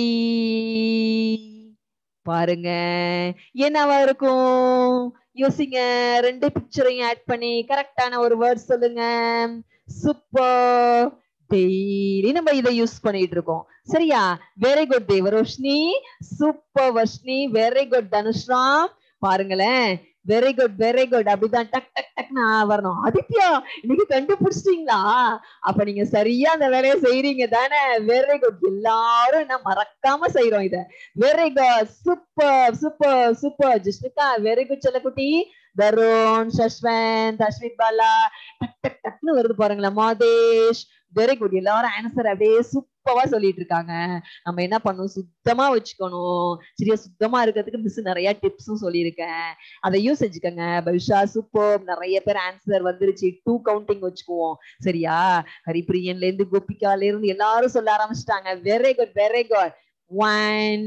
பாருங்க என்னவா இருக்கும் யோசிங்க ரெண்டு பிக்சரையும் ஆட் பண்ணி கரெக்டான ஒரு வேர்ட் சொல்லுங்க சூப்பர் டெய்லி நம்ம இதை யூஸ் பண்ணிட்டு இருக்கோம் சரியா very good Devaroshni super Varshni very good Dhanushram பாருங்களேன் வெரி குட் வெரி குட் அப்படிதான் டக் டக் டக்னு வரணும் ஆதித்யா இன்னைக்கு கண்டுபிடிச்சிட்டீங்களா அப்ப நீங்க சரியா அந்த வேலையை செய்யறீங்க தானே வெரி குட் எல்லாரும் என்ன மறக்காம செய்யறோம் இத very good super super super Jishmika very good செல்லக்குட்டி தருண் சஷ்வந்த் அஸ்மித் பாலா டக் டக் டக்னு வருது பாருங்களேன் மாதேஷ் வெரி குட் எல்லாரும் ஆன்சர் அப்படியே சூப்பரா சொல்லிட்டு இருக்காங்க நம்ம என்ன பண்ணணும் சுத்தமா வச்சுக்கணும் சரியா சுத்தமா இருக்கிறதுக்கு மிஸ் நிறைய டிப்ஸும் சொல்லியிருக்கேன் அதையும் செஞ்சுக்கோங்க பவிஷா சூப்பர் நிறைய பேர் ஆன்சர் வந்துருச்சு டூ கவுண்டிங் வச்சுக்குவோம் சரியா ஹரிப்பிரியன்ல இருந்து கோபிகால இருந்து எல்லாரும் சொல்ல ஆரம்பிச்சிட்டாங்க very good very good one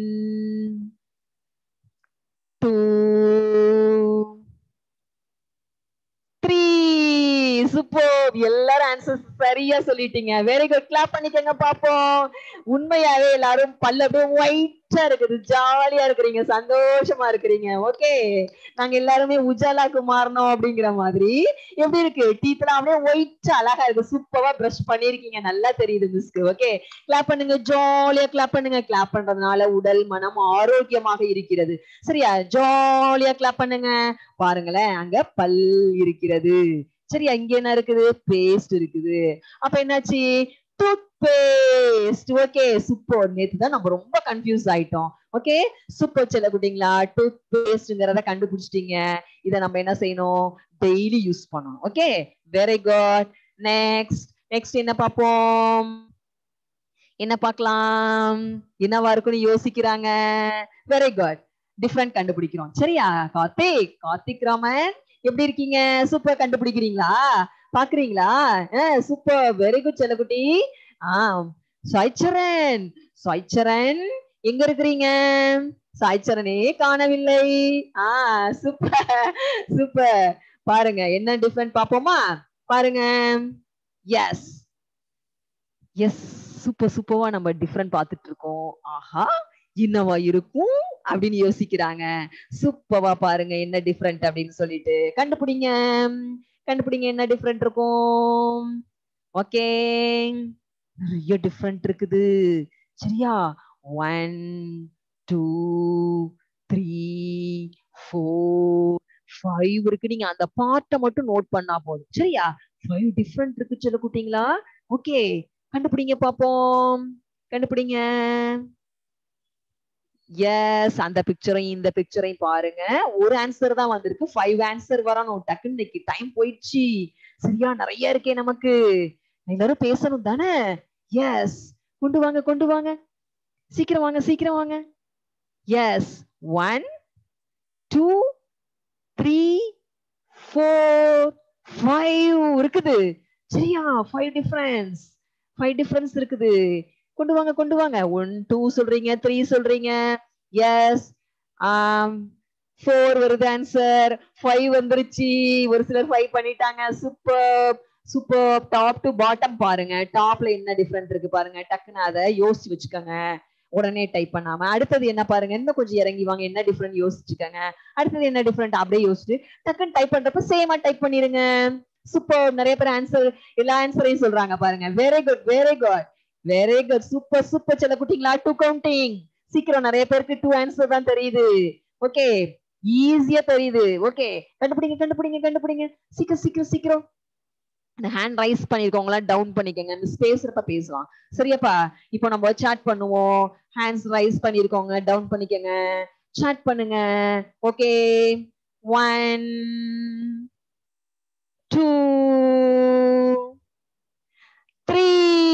two three super எல்லாரும் ஆன்சர் சரியா சொல்லிட்டீங்க வெரி குட் கிளாப் பண்ணிக்கங்க பாப்போம் உண்மையாவே எல்லாரும் பல்ல அப்படியே ஒயிட்டா இருக்குது ஜாலியா இருக்கிறீங்க சந்தோஷமா இருக்கிறீங்க ஓகே நாங்க எல்லாருமே உஜாலாக்கு மாறணும் அப்படிங்கிற மாதிரி எப்படி இருக்கு டீத்லாம் அப்படியே ஒயிட்டா அழகா இருக்கு சூப்பரா பிரஷ் பண்ணிருக்கீங்க நல்லா தெரியுது மிஸ்க்கு ஓகே கிளாப் பண்ணுங்க ஜாலியா கிளாப் பண்ணுங்க கிளாப் பண்றதுனால உடல் மனம் ஆரோக்கியமாக இருக்கிறது சரியா ஜாலியா கிளாப் பண்ணுங்க பாருங்களேன் அங்க பல் இருக்கிறது சரியா இங்க என்ன இருக்குது பேஸ்ட் இருக்குது அப்ப என்னாச்சு டூத் பேஸ்ட் ஓகே சூப்பர் நேத்து தான் நம்ம ரொம்ப கன்ஃபியூஸ் ஆயிட்டோம் ஓகே சூப்பர் செல்ல குட்டிங்களா டூத் பேஸ்ட்ங்கிறத கண்டுபிடிச்சிட்டீங்க இத நம்ம என்ன செய்யணும் டெய்லி யூஸ் பண்ணணும் okay very good next next என்ன பார்ப்போம் என்ன பார்க்கலாம் என்னவா இருக்குன்னு யோசிக்கிறாங்க வெரி குட் டிஃப்ரெண்ட் கண்டுபிடிக்கிறோம் சரியா கார்த்திக் கார்த்திக் ராமன் எப்படி இருக்கீங்க சூப்பர் கண்டுபிடிக்கிறீங்களா பாக்குறீங்களா சூப்பர் வெரி குட் செல்லக்குட்டி ஆ சாய்ச்சரன் சாய்ச்சரன் எங்க இருக்கிறீங்க சாய்ச்சரனே காணவில்லை ஆ சூப்பர் சூப்பர் பாருங்க என்ன டிஃபரெண்ட் பாப்போமா பாருங்க எஸ் எஸ் சூப்பர் சூப்பரா நம்ம டிஃப்ரெண்ட் பார்த்துட்டு இருக்கோம் ஆஹா என்னவா இருக்கும் அப்படின்னு யோசிக்கிறாங்க சூப்பரா பாருங்க என்ன டிஃப்ரெண்ட் அப்படின்னு சொல்லிட்டு கண்டுபிடிங்க கண்டுபிடிங்க என்ன டிஃப்ரெண்ட் இருக்கும் ஓகே நிறைய டிஃப்ரெண்ட் இருக்குது சரியா one two three four five இருக்கு நீங்க அந்த பார்ட்டை மட்டும் நோட் பண்ணா போதும் சரியா ஃபைவ் டிஃப்ரெண்ட் இருக்கு சொல்ல குட்டிங்களா ஓகே கண்டுபிடிங்க பாப்போம் கண்டுபிடிங்க எஸ் அந்த பிக்சரையும் இந்த பிக்சரையும் பாருங்க ஒரு ஆன்சர் தான் வந்திருக்கு ஃபைவ் ஆன்சர் வரணும் டக்குன்னு இன்னைக்கு டைம் போயிடுச்சு சரியா நிறைய இருக்கே நமக்கு எல்லாரும் பேசணும் தானே எஸ் கொண்டு வாங்க கொண்டு வாங்க சீக்கிரம் வாங்க சீக்கிரம் வாங்க yes one two three four five இருக்குது சரியா ஃபைவ் டிஃபரன்ஸ் ஃபைவ் டிஃபரன்ஸ் இருக்குது கொண்டு வாங்க கொண்டு வாங்க ஒன் டூ சொல்றீங்க த்ரீ சொல்றீங்க எஸ் ஃபோர் வருது ஆன்சர் ஃபைவ் வந்துருச்சு ஒரு சிலர் ஃபைவ் பண்ணிட்டாங்க super super top to bottom பாருங்க டாப்ல என்ன டிஃபரெண்ட் இருக்கு பாருங்க டக்குன்னு அதை யோசிச்சு வச்சுக்கோங்க உடனே டைப் பண்ணாம அடுத்தது என்ன பாருங்க இன்னும் கொஞ்சம் இறங்கி வாங்க என்ன டிஃபரெண்ட் யோசிச்சுக்கோங்க அடுத்தது என்ன டிஃபரெண்ட் அப்படியே யோசிச்சு டக்குன்னு டைப் பண்றப்ப சேமா டைப் பண்ணிருங்க சூப்பர் நிறைய பேர் ஆன்சர் எல்லா ஆன்சரையும் சொல்றாங்க பாருங்க very good very good very good super super சில குட்டிங்களா டூ கவுண்டிங் சீக்கிரம் நிறைய பேருக்கு டூ ஆன்சர் தான் தெரியுது ஓகே ஈஸியா தெரியுது ஓகே கண்டுபிடிங்க கண்டுபிடிங்க கண்டுபிடிங்க சீக்கிரம் சீக்கிரம் சீக்கிரம் இந்த ஹேண்ட் ரைஸ் பண்ணிருக்கவங்களா டவுன் பண்ணிக்கோங்க மிஸ் பேசுறப்ப பேசலாம் சரியாப்பா இப்போ நம்ம சாட் பண்ணுவோம் ஹேண்ட்ஸ் ரைஸ் பண்ணிருக்கோங்க டவுன் பண்ணிக்கோங்க சாட் பண்ணுங்க okay one two three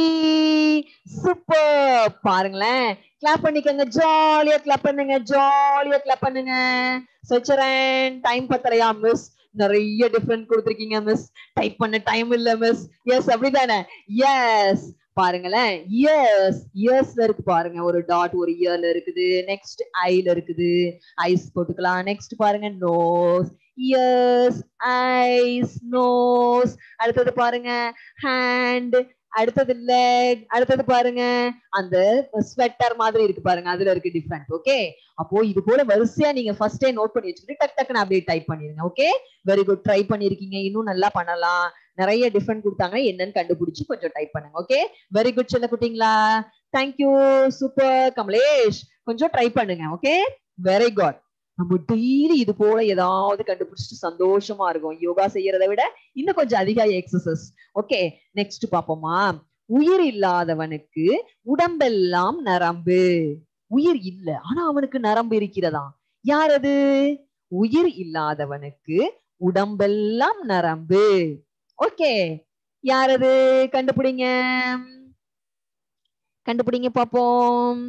super பாருங்களேன் கிளாப் பண்ணிக்கோங்க ஜாலியா கிளாப் பண்ணுங்க ஜாலியா கிளாப் பண்ணுங்க சச்சரன் டைம் பத்தலையா மிஸ் நிறைய டிஃபரெண்ட் கொடுத்துருக்கீங்க மிஸ் டைப் பண்ண டைம் இல்ல மிஸ் எஸ் அப்படிதானே எஸ் பாருங்களேன் இயர்ஸ் இயர்ஸ்ல இருக்கு பாருங்க ஒரு டாட் ஒரு இயர்ல இருக்குது நெக்ஸ்ட் ஐல இருக்குது ஐஸ் போட்டுக்கலாம் நெக்ஸ்ட் பாருங்க நோஸ் இயர்ஸ் ஐஸ் நோஸ் அடுத்தது பாருங்க ஹேண்ட் அடுத்தது லெக் அடுத்தது பாருங்க அந்த ஸ்வெட்டர் மாதிரி இருக்கு பாருங்க அதுல இருக்கு டிஃப்ரெண்ட் ஓகே அப்போ இது போல வரிசையா நீங்க ஃபர்ஸ்ட் டே நோட் பண்ணி வச்சுக்கிட்டு டக் டக்குன்னு அப்படியே டைப் பண்ணிருங்க ஓகே வெரி குட் ட்ரை பண்ணிருக்கீங்க இன்னும் நல்லா பண்ணலாம் நிறைய டிஃபரெண்ட் கொடுத்தாங்க என்னன்னு கண்டுபிடிச்சு கொஞ்சம் டைப் பண்ணுங்க ஓகே வெரி குட் சொல்ல குட்டிங்களா தேங்க்யூ சூப்பர் கமலேஷ் கொஞ்சம் ட்ரை பண்ணுங்க ஓகே வெரி குட் நம்ம டெய்லி இது போல ஏதாவது கண்டுபிடிச்சிட்டு சந்தோஷமா இருக்கும் யோகா செய்யறதை விட இன்னும் கொஞ்சம் அதிக எக்ஸசைஸ் ஓகே நெக்ஸ்ட் பாப்போமா உயிர் இல்லாதவனுக்கு உடம்பெல்லாம் நரம்பு உயிர் இல்ல ஆனா அவனுக்கு நரம்பு இருக்கிறதா யார் அது உயிர் இல்லாதவனுக்கு உடம்பெல்லாம் நரம்பு ஓகே யார் அது கண்டுபிடிங்க கண்டுபிடிங்க பாப்போம்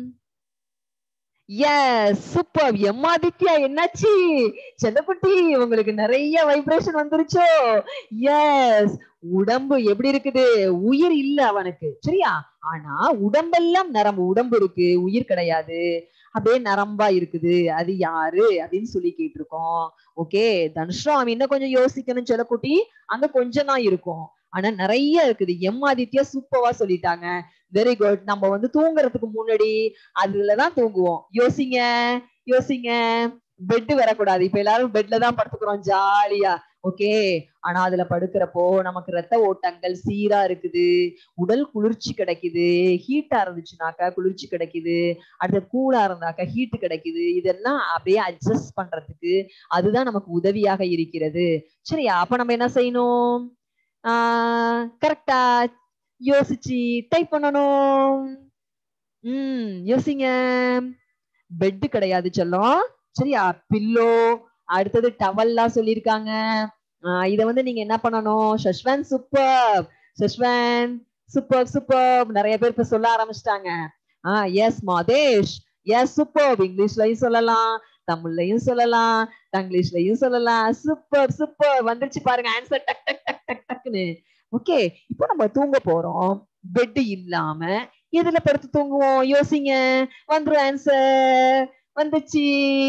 எஸ் சூப்பர் எம்மாதித்யா என்னாச்சு செல்லக்குட்டி உங்களுக்கு நிறைய வைப்ரேஷன் வந்துருச்சோ எஸ் உடம்பு எப்படி இருக்குது உயிர் இல்ல அவனுக்கு சரியா ஆனா உடம்பெல்லாம் நரம்பு உடம்பு இருக்கு உயிர் கிடையாது அப்படியே நரம்பா இருக்குது அது யாரு அப்படின்னு சொல்லி கேட்டிருக்கோம் ஓகே தனுஷ்ராம் இன்னும் கொஞ்சம் யோசிக்கணும் செல்லக்குட்டி அங்க கொஞ்சம் தான் இருக்கும் ஆனா நிறைய இருக்குது எம்மாதித்யா சூப்பரா சொல்லிட்டாங்க வெரி குட் நம்ம வந்து தூங்குறதுக்கு முன்னாடி அதுலதான் தூங்குவோம் யோசிங்க யோசிங்க பெட் வரக்கூடாது இப்ப எல்லாரும் பெட்ல தான் படுத்துக்கிறோம் ஜாலியா ஓகே ஆனா அதுல படுக்கிறப்போ நமக்கு ரத்த ஓட்டங்கள் சீரா இருக்குது உடல் குளிர்ச்சி கிடைக்குது ஹீட்டா இருந்துச்சுனாக்கா குளிர்ச்சி கிடைக்குது அடுத்து கூலா இருந்தாக்கா ஹீட் கிடைக்குது இதெல்லாம் அப்படியே அட்ஜஸ்ட் பண்றதுக்கு அதுதான் நமக்கு உதவியாக இருக்கிறது சரியா அப்ப நம்ம என்ன செய்யணும் ஆஹ் கரெக்டா யோசிச்சு டைப் பண்ணணும் உம் யோசிங்க பெட் கிடையாது செல்லம் சரியா பில்லோ அடுத்தது டவல்லாம் சொல்லியிருக்காங்க ஆஹ் இத வந்து நீங்க என்ன பண்ணணும் Sashwan super Sashwan super super நிறைய பேர் இப்ப சொல்ல ஆரம்பிச்சிட்டாங்க ah yes Madhesh yes super இங்கிலீஷ்லயும் சொல்லலாம் தமிழ்லயும் சொல்லலாம் தங்கிலீஷ்லயும் சொல்லலாம் சூப்பர் சூப்பர் வந்துருச்சு பாருங்க ஆன்சர் டக் டக் டக் டக் டக்குன்னு ஓகே இப்போ நம்ம தூங்க போறோம் பெட் இல்லாம எதுல படுத்து தூங்குவோம் யோசிங்க வந்துரும் ஆன்சர் வந்துச்சு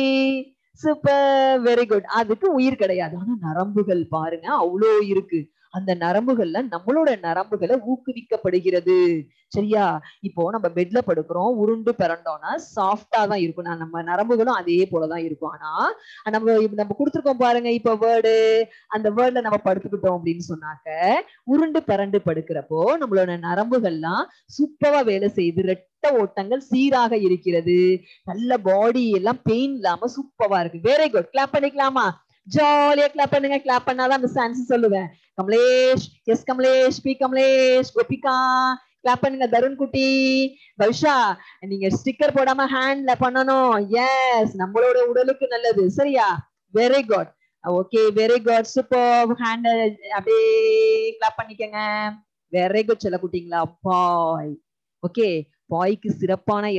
சூப்பர் வெரி குட் அதுக்கு உயிர் கிடையாது ஆனா நரம்புகள் பாருங்க அவ்வளோ இருக்கு அந்த நரம்புகள்ல நம்மளோட நரம்புகளை ஊக்குவிக்கப்படுகிறது சரியா இப்போ நம்ம பெட்ல படுக்கிறோம் உருண்டு பிறண்டோம்னா சாஃப்டா தான் இருக்கும் நான் நம்ம நரம்புகளும் அதே போலதான் இருக்கும் ஆனா நம்ம இப்ப நம்ம கொடுத்துருக்கோம் பாருங்க இப்ப வேர்டு அந்த வேர்ட்ல நம்ம படுத்துக்கிட்டோம் அப்படின்னு சொன்னாக்க உருண்டு பிறண்டு படுக்கிறப்போ நம்மளோட நரம்புகள்லாம் சூப்பரா வேலை செய்து ரத்த ஓட்டங்கள் சீராக இருக்கிறது நல்ல பாடி எல்லாம் பெயின் இல்லாம சூப்பரா இருக்கு வெரி குட் கிளாப் பண்ணிக்கலாமா ஜாலியா கிளாப் பண்ணுங்க கிளாப் பண்ணாதான் மிஸ் ஆன்சர் சொல்லுவேன் Kamalesh yes Kamalesh B Kamalesh Gopika clap பண்ணுங்க தருண் குட்டி பவிஷா நீங்க ஸ்டிக்கர் போடாம ஹேண்ட்ல பண்ணணும் எஸ் நம்மளோட உடலுக்கு நல்லது சரியா very good okay very good super hand அப்படியே கிளாப் பண்ணிக்கங்க வெரி குட் சொல்ல குட்டிங்களா பாய் ஓகே பாய்க்கு சிறப்பான இடம்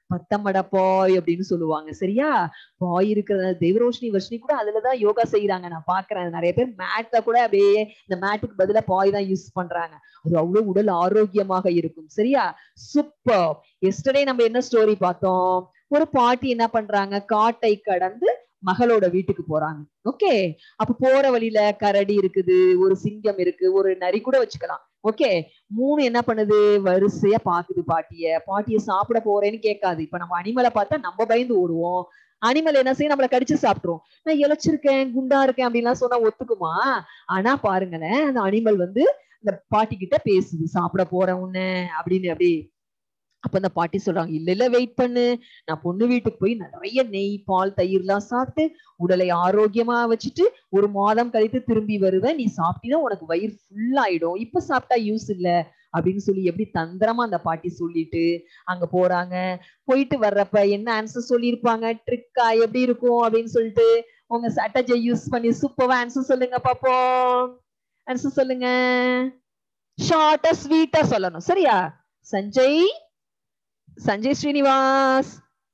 பத்தமட பாய் அப்படின்னு சொல்லுவாங்க சரியா பாய் இருக்கிற தேவரோஷினி வர்ஷினி கூட அதுலதான் யோகா செய்யறாங்க நான் பாக்குறேன் நிறைய பேர் மேட்ல கூட அப்படியே இந்த மேட்டுக்கு பதிலா பாய் தான் யூஸ் பண்றாங்க அது அவ்வளவு உடல் ஆரோக்கியமாக இருக்கும் சரியா சூப்பர் எஸ்டர்டே நம்ம என்ன ஸ்டோரி பார்த்தோம் ஒரு பாட்டி என்ன பண்றாங்க காட்டை கடந்து மகளோட வீட்டுக்கு போறாங்க ஓகே அப்ப போற வழியில கரடி இருக்குது ஒரு சிங்கம் இருக்கு ஒரு நரி கூட வச்சுக்கலாம் ஓகே மூணு என்ன பண்ணுது வரிசையா பாக்குது பாட்டிய பாட்டிய சாப்பிட போறேன்னு கேட்காது இப்ப நம்ம அனிமலை பார்த்தா நம்ம பயந்து ஓடுவோம் அனிமல் என்ன செய்யும் நம்மள கடிச்சு சாப்பிட்டுரும் நான் இழைச்சிருக்கேன் குண்டா இருக்கேன் அப்படின்லாம் சொன்னா ஒத்துக்குமா ஆனா பாருங்களேன் அந்த அனிமல் வந்து இந்த பாட்டி கிட்ட பேசுது சாப்பிட போறேன் உன்ன அப்படின்னு அப்படி அப்ப அந்த பாட்டி சொல்றாங்க இல்ல இல்ல வெயிட் பண்ணு நான் பொண்ணு வீட்டுக்கு போய் நிறைய நெய் பால் தயிர் எல்லாம் சாப்பிட்டு உடலை ஆரோக்கியமா வச்சுட்டு ஒரு மாதம் கழித்து திரும்பி வருவேன் நீ சாப்பிட்டீங்கன்னா உனக்கு வயிறு ஃபுல் ஆயிடும் இப்ப சாப்பிட்டா யூஸ் இல்ல அப்படின்னு சொல்லி எப்படி தந்திரமா அந்த பாட்டி சொல்லிட்டு அங்க போறாங்க போயிட்டு வர்றப்ப என்ன ஆன்சர் சொல்லியிருப்பாங்க ட்ரிக்கா எப்படி இருக்கும் அப்படின்னு சொல்லிட்டு உங்க சட்டஜை யூஸ் பண்ணி சூப்பரா ஆன்சர் சொல்லுங்க பாப்போம் ஆன்சர் சொல்லுங்க ஷார்ட்டா ஸ்வீட்டா சொல்லணும் சரியா சஞ்சய் சஞ்சய் ஸ்ரீனிவாஸ்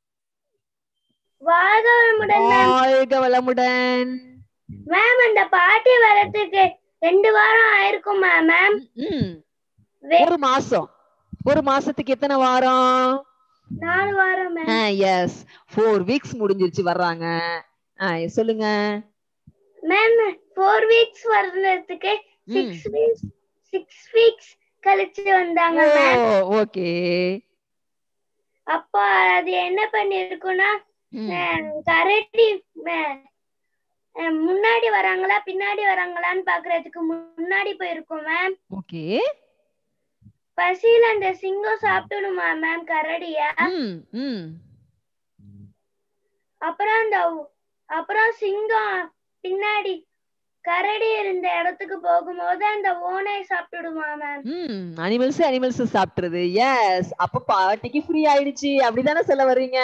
வாழ்க வளமுடன் மேம் வாழ்க வளமுடன் மேம் அந்த பாட்டி வரதுக்கு ரெண்டு வாரம் ஆயிருக்குமா மேம் ம். வே- ஒரு மாசம் ஒரு மாசத்துக்கு எத்தனை வாரம் நாலு வாரம் மேம் எஸ் ஃபோர் வீக்ஸ் முடிஞ்சிருச்சு வர்றாங்க ஆ, சொல்லுங்க மேம் ஃபோர் வீக்ஸ் வர்றதுக்கு ம். சிக்ஸ் வீக்ஸ் சிக்ஸ் வீக்ஸ் கழிச்சு வந்தாங்க மேம் ஓகே அப்போ அது என்ன பண்ணிருக்குன்னா அஹ், கரடி அஹ், அஹ், முன்னாடி வராங்களா பின்னாடி வராங்களான்னு பாக்குறதுக்கு முன்னாடி போயிருக்கும் மேம் ஓகே பசியில அந்த சிங்கம் சாப்பிட்டுடுமா மேம் கரடியா ம் ம் அப்புறம் அந்த அப்புறம் சிங்கம் பின்னாடி கரடி இருந்த இடத்துக்கு போகும்போது அந்த ஓனை சாப்பிட்டுடுமா மேம் ம் அனிமல்ஸ் அனிமல்ஸ் சாப்பிட்டுருது எஸ் அப்ப பாட்டிக்கு ஃப்ரீ ஆயிடுச்சு அப்படிதானே சொல்ல வர்றீங்க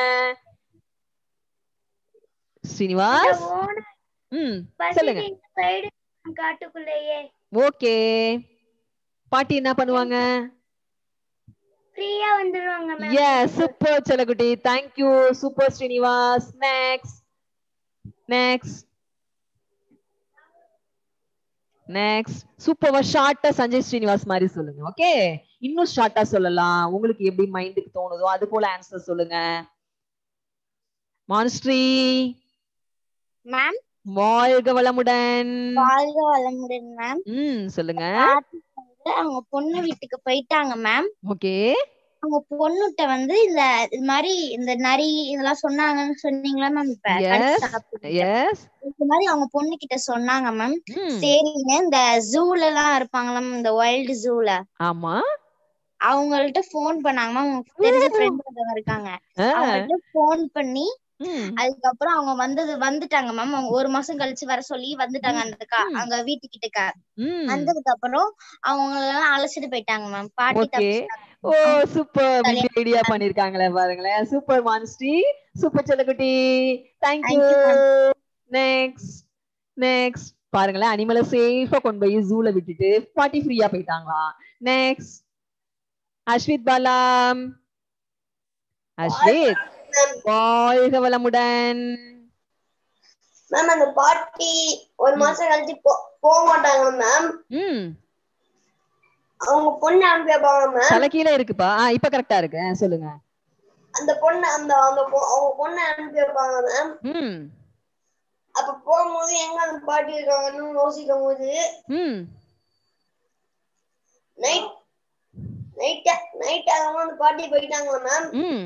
அந்த ஸ்ரீனிவாஸ் ஓனை ம் பசி சொல்லுங்க சைடு காட்டுக்குள்ளேயே ஓகே பாட்டி என்ன பண்ணுவாங்க ஃப்ரீயா வந்துடுவாங்க மேம் எஸ் சூப்பர் செல்லகுட்டி thank you super Srinivas next next next சூப்பர்வா ஷார்ட்டா சஞ்சய் ஸ்ரீனிவாஸ் மாதிரி சொல்லுங்க ஓகே இன்னும் ஷார்ட்டா சொல்லலாம் உங்களுக்கு எப்படி மைண்டுக்கு தோணுதோ அது போல ஆன்சர் சொல்லுங்க மானுஸ்ரீ மேம் வாழ்க வளமுடன் வாழ்க வளமுடன் மேம் ம் சொல்லுங்க அவங்க பொண்ணு வீட்டுக்கு போயிட்டாங்க மேம் ஓகே அவங்க பொண்ணுட்ட வந்து இந்த இது மாதிரி இந்த நரி இதெல்லாம் சொன்னாங்கன்னு சொன்னீங்களா மேம் இப்ப Yes. கடிச்சு சாப்பிட்டு. எஸ் இந்த மாதிரி அவங்க பொண்ணு கிட்ட சொன்னாங்க மேம் ம் சரிங்க இந்த ஜூல எல்லாம் இருப்பாங்களா ma'am, இந்த வைல்டு ஜூல ஆமா அவங்கள்ட்ட ஃபோன் பண்ணாங்க மேம் உங்களுக்கு தெரிஞ்ச ஃப்ரெண்ட் ஒருத்தவங்க இருக்காங்க ஆ, அவங்கள்ட்ட ஃபோன் பண்ணி ம் அதுக்கப்புறம் அவங்க வந்தது வந்துட்டாங்க மேம் அவங்க ஒரு மாசம் கழிச்சு வர சொல்லி வந்துட்டாங்க அந்த கா- ம். அங்க வீட்டுக்கிட்ட ம் வந்ததுக்கு அப்புறம் அவங்க எல்லாம் அழைச்சிட்டு போயிட்டாங்க மேம் பாட்டி ஓகே தப்பிச்சிட்டாங்க. ஓ சூப்பர் ஐடியா பண்ணிருக்காங்களே பாருங்களேன் சூப்பர் மான்ஸ்டி சூப்பர் செல்லக்குட்டி thank you Thank you, next next பாருங்களேன் அனிமலை சேஃபா கொண்டு போய் ஜூல விட்டுட்டு பாட்டி ஃப்ரீயா போயிட்டாங்களா நெக்ஸ்ட் அஸ்வித் பாலாம் அஸ்வித் வாழ்க வளமுடன் மேம் அந்த பாட்டி ஒரு மாசம் கழிச்சு போ- போக மாட்டாங்க மேம் ம் அவங்க பொண்ணு அனுப்பி வைப்பாங்க மேம் தலை கீழே இருக்குப்பா ஆ இப்ப கரெக்டா இருக்கு ஆ, சொல்லுங்க அந்த பொண்ணு அந்த அந்த பொ- அவங்க பொண்ணு அனுப்பி வைப்பாங்க மேம் ம் அப்ப போகும்போது எங்க அந்த பாட்டி இருக்காங்கன்னு யோசிக்கும் போது ம் நைட் நைட் நைட் ஆகாம அந்த பாட்டி போயிட்டாங்களா மேம் ம்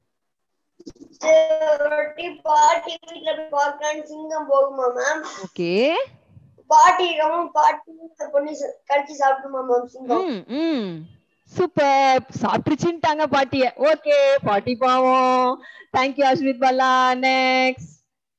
ஒரு வாட்டி பாட்டி வீட்டுல போய் பார்க்கலான்னு சிங்கம் போகுமா மேம் ஓகே பாட்டி இருக்காம பாட்டி அந்த பொண்ணு ச- கடிச்சு சாப்பிடுமா மேம் சிங்கம் ம் ம் சூப்பர் சாப்பிட்டுச்சுட்டாங்க பாட்டிய ஓகே பாட்டி பாவம் thank you Ashwith Bala next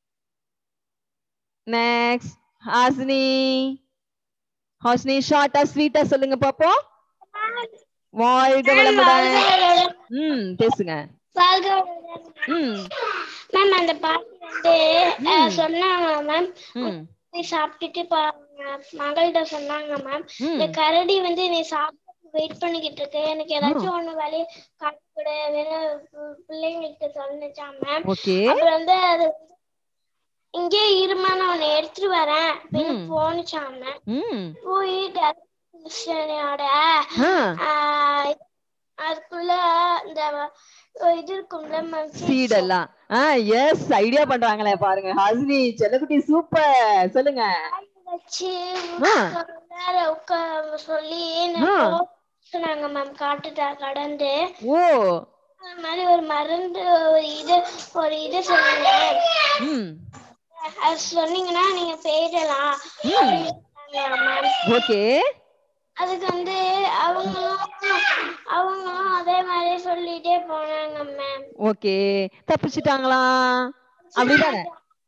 next Haasini Haasini ஷார்ட்டா ஸ்வீட்டா சொல்லுங்க பாப்போம் வாழ்க வளமுடன் ம் பேசுங்க வாழ்க ம் மேம் அந்த பாட்டி வந்து அஹ், ம். சொன்னாங்க மேம் ம் நீ சாப்பிட்டுட்டு பா- மகள்கிட்ட சொன்னாங்க மேம் இந்த ம் கரடி வந்து நீ சாப்பிட வெயிட் பண்ணிக்கிட்டு இருக்கேன் எனக்கு ஏதாச்சும் ஒண்ணு வேலையை காட்டி கொடு வேற பி- பிள்ளைங்களுக்கு சொன்னிச்சான் மேம் ஓகே அப்புறம் வந்து அது இங்கே இருமா நான் உன்னை எடுத்துட்டு வரேன் அப்படின்னு ம். போனுச்சான் மேம் ம் போய் டெஸ்டினோட ஆ அதுக்குள்ள இந்த இது இருக்கும்ல மேம் சீட் எல்லாம் ஆ எஸ் ஐடியா பண்றாங்களே பாருங்க ஹாசினி செல்லக்குட்டி சூப்பர் சொல்லுங்க வச்சு ஆ. ஒரு நேரம் உட்கார சொல்லி ஆ. சொன்னாங்க மேம் காட்டுட்டா கடந்து ஓ அது மாதிரி ஒரு மருந்து ஒரு இது ஒரு இது சொன்னாங்க ம் அது சொன்னீங்கன்னா நீங்க போயிடலாம் அப்படின்னு சொன்னாங்க மேம் ஓகே அதுக்கு வந்து அவங்களும் அவங்களும் அதே மாதிரி சொல்லிட்டே போனாங்க மேம் ஓகே தப்பிச்சிட்டாங்களா அப்படிதானே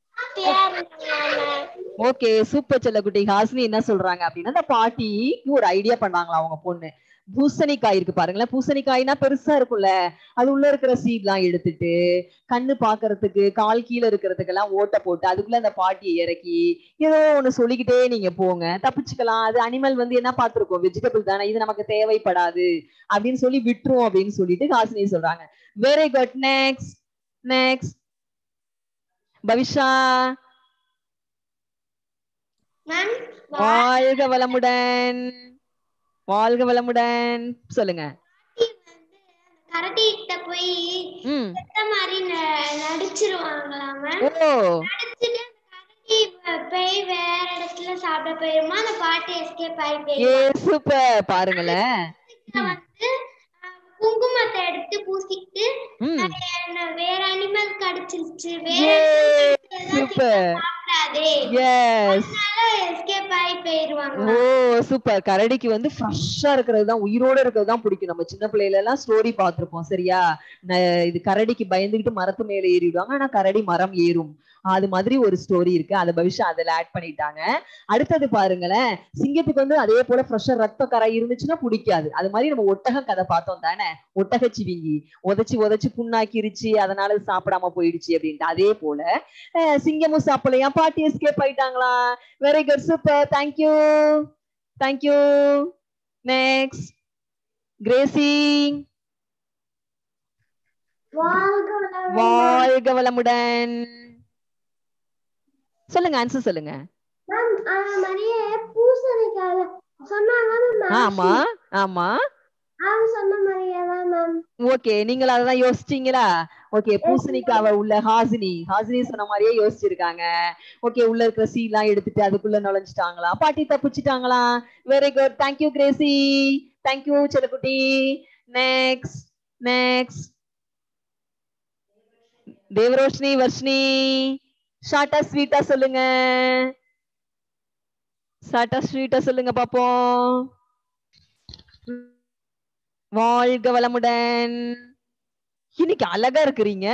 மேம் ஓகே சூப்பர் செல்லக்குட்டி ஹாசினி என்ன சொல்றாங்க அப்படின்னா அந்த பாட்டிக்கு ஒரு ஐடியா பண்ணாங்களா அவங்க பொண்ணு பூசணிக்காய் இருக்கு பாருங்களேன் பூசணிக்காய்னா பெருசா இருக்கும்ல அது உள்ள இருக்கிற சீட்லாம் எடுத்துட்டு கண்ணு பாக்குறதுக்கு கால் கீழே இருக்கிறதுக்கெல்லாம் ஓட்டை போட்டு அதுக்குள்ள அந்த பாட்டியை இறக்கி ஏதோ ஒண்ணு சொல்லிக்கிட்டே நீங்க போங்க தப்பிச்சுக்கலாம் அது அனிமல் வந்து என்ன பார்த்திருக்கோம் வெஜிடபிள் தானே இது நமக்கு தேவைப்படாது அப்படின்னு சொல்லி விட்டுரும் அப்படின்னு சொல்லிட்டு ஹாசினி சொல்றாங்க very good next next Bavisha ma'am வாழ்க வளமுடன் வாழ்க வளமுடன் சொல்லுங்க கரடி கிட்ட போய் ம் செத்த மாதிரி ந- நடிச்சிருவாங்களா மேம் ஓ நடிச்சிட்டு அந்த கரடி ப- போய் வேற இடத்துல சாப்பிட போயிருமா அந்த பாட்டு எஸ்கேப் ஆகி ஏ போயிருமா சூப்பர் பாருங்களேன் வந்து அஹ், குங்குமத்தை எடுத்து பூசிக்கிட்டு ம் அஹ், வேற அனிமல் கடிச்சிருச்சு ஏ வேற சூப்பர் சாப்பிடாதே எஸ் அதனால எஸ்கேப் ஆகி போயிருவாங்க ஓ சூப்பர் கரடிக்கு வந்து ஃப்ரெஷ்ஷா இருக்கிறது தான் உயிரோட இருக்கிறது தான் பிடிக்கும் நம்ம சின்ன பிள்ளையில எல்லாம் ஸ்டோரி பார்த்திருப்போம் சரியா ந- இது கரடிக்கு பயந்துகிட்டு மரத்து மேல ஏறிடுவாங்க ஆனா கரடி மரம் ஏறும் அது மாதிரி ஒரு ஸ்டோரி இருக்கு அதை பவிஷா அதுல ஆட் பண்ணிட்டாங்க அடுத்தது பாருங்களேன் சிங்கத்துக்கு வந்து அதே போல ஃப்ரெஷ்ஷா ரத்த கரை இருந்துச்சுன்னா பிடிக்காது அது மாதிரி நம்ம ஒட்டக கதை பார்த்தோம் தானே ஒட்டக சிவிங்கி உதைச்சு உதைச்சு புண்ணாக்கிருச்சு அதனால அது சாப்பிடாம போயிடுச்சு அப்படின்ட்டு அதே போல அஹ், சிங்கமும் சாப்பிடலையா பாட்டி எஸ்கேப் ஆயிட்டாங்களா very good super thank you thank you next Gracy வாழ்க வளமுடன் சொல்லுங்க ஆன்சர் சொல்லுங்க மாதிரியே பூசணிக்கால சொன்னாங்க ஆமா ஆமா அவன் சொன்ன மாதிரியே தான் மேம் ஓகே நீங்கள் அததான் யோசிச்சீங்களா ஓகே பூசணிக்காவை உள்ள ஹாசினி ஹாசினி சொன்ன மாதிரியே யோசிச்சிருக்காங்க ஓகே உள்ள இருக்கிற சீ எல்லாம் எடுத்துட்டு அதுக்குள்ள நுழைஞ்சிட்டாங்களா பாட்டி தப்பிச்சிட்டாங்களா very good thank you Gracy thank you செல்லக்குட்டி நெக்ஸ்ட் நெக்ஸ்ட் தேவரோஷினி வர்ஷினி ஷார்ட்டா ஸ்வீட்டா சொல்லுங்க ஷார்ட்டா ஸ்வீட்டா சொல்லுங்க பாப்போம் வாழ்க வளமுடன் இன்னைக்கு அழகா இருக்கிறீங்க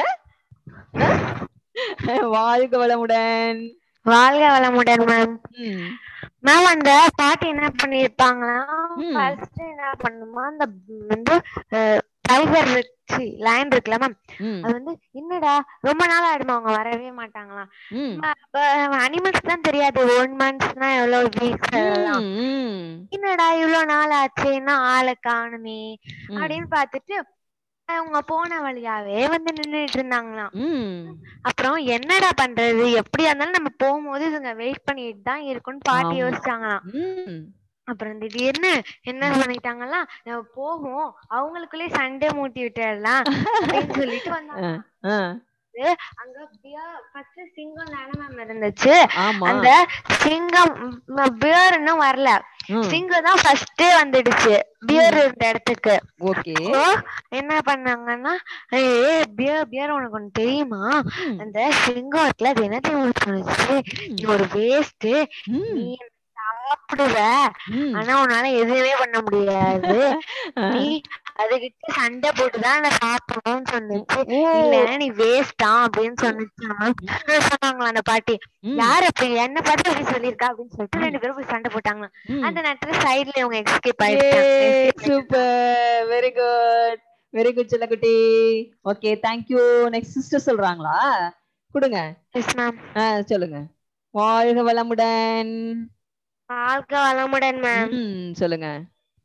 வாழ்க வளமுடன் வாழ்க வளமுடன் மேம் ம், மேம் அந்த பாட்டி என்ன பண்ணிருப்பாங்களா ம். ஃபர்ஸ்ட் என்ன பண்ணுமா அந்த வந்து டைகர் வச்சு லைன் இருக்குல்ல மேம் ம், அது வந்து என்னடா ரொம்ப நாள் ஆயிடுமா அவங்க வரவே மாட்டாங்களாம் ம், அனிமல்ஸ் தான் தெரியாது ஒன் மந்த்ஸ்னா எவ்வளவு வீக்ஸ் அதெல்லாம் ம், ம், என்னடா இவ்வளவு நாள் ஆச்சுன்னா ஆளை காணுமே ம், அப்படின்னு பார்த்துட்டு அவங்க போன வழியாவே வந்து நின்னுட்டு இருந்தாங்களாம் ம். அப்புறம் என்னடா பண்றது எப்படியா இருந்தாலும் நம்ம போகும்போது இதுங்க வெயிட் பண்ணிட்டு தான் இருக்கும்னு பாட்டி ஆமா. யோசிச்சாங்களாம் ம். அப்புறம் திடீர்னு என்ன பண்ணிட்டாங்கலாம் நம்ம போவோம் அவங்களுக்குள்ளே சண்டை மூட்டி விட்டுடலாம் அப்படின்னு சொல்லிட்டு வந்தாங்க ஆ, அங்க பியா ஃபர்ஸ்ட் சிங்கம் தானே மேம் இருந்துச்சு ஆமா அந்த சிங்கம் பியர் இன்னும் வரல ம், சிங்கம் தான் ஃபர்ஸ்டே வந்துடுச்சு பியர் இருந்த இடத்துக்கு ஓகே அப்போ என்ன பண்ணாங்கன்னா ஏ பியர் பியர் உனக்கு ஒண்ணு தெரியுமா ம், அந்த சிங்கம் இருக்குல்ல அது என்ன தெரியுமா சொன்னுச்சு நீ ஒரு வேஸ்ட் ம், நீ சாப்பிடுவ ம். ஆனா உன்னால எதுவுமே பண்ண முடியாது ஆ. நீ அதுகிட்ட சண்டை போட்டுதான் நான் சாப்பிடணும்னு சொன்னுச்சு ஓ, இல்ல நீ வேஸ்டா அப்படின்னு சொன்னுச்சாம் சொன்னாங்களா அந்த பாட்டி ம், யார் அப்படி என்ன பார்த்து அப்படி சொல்லியிருக்கா அப்படின்னு சொல்லிட்டு ரெண்டு பேரும் போய் சண்டை போட்டாங்க ம். அந்த நேரத்துல சைடுல இவங்க எஸ்கேப் ஏ ஆயிடுச்சாங்க super very good very good செல்லக்குட்டி ஓகே தேங்க்யூ நெக்ஸ்ட் சிஸ்டர் சொல்றாங்களா கொடுங்க எஸ் மேம் ஆ சொல்லுங்க வாழ்க வளமுடன் வாழ்க்கை வளமுடன் மேம் ம் சொல்லுங்க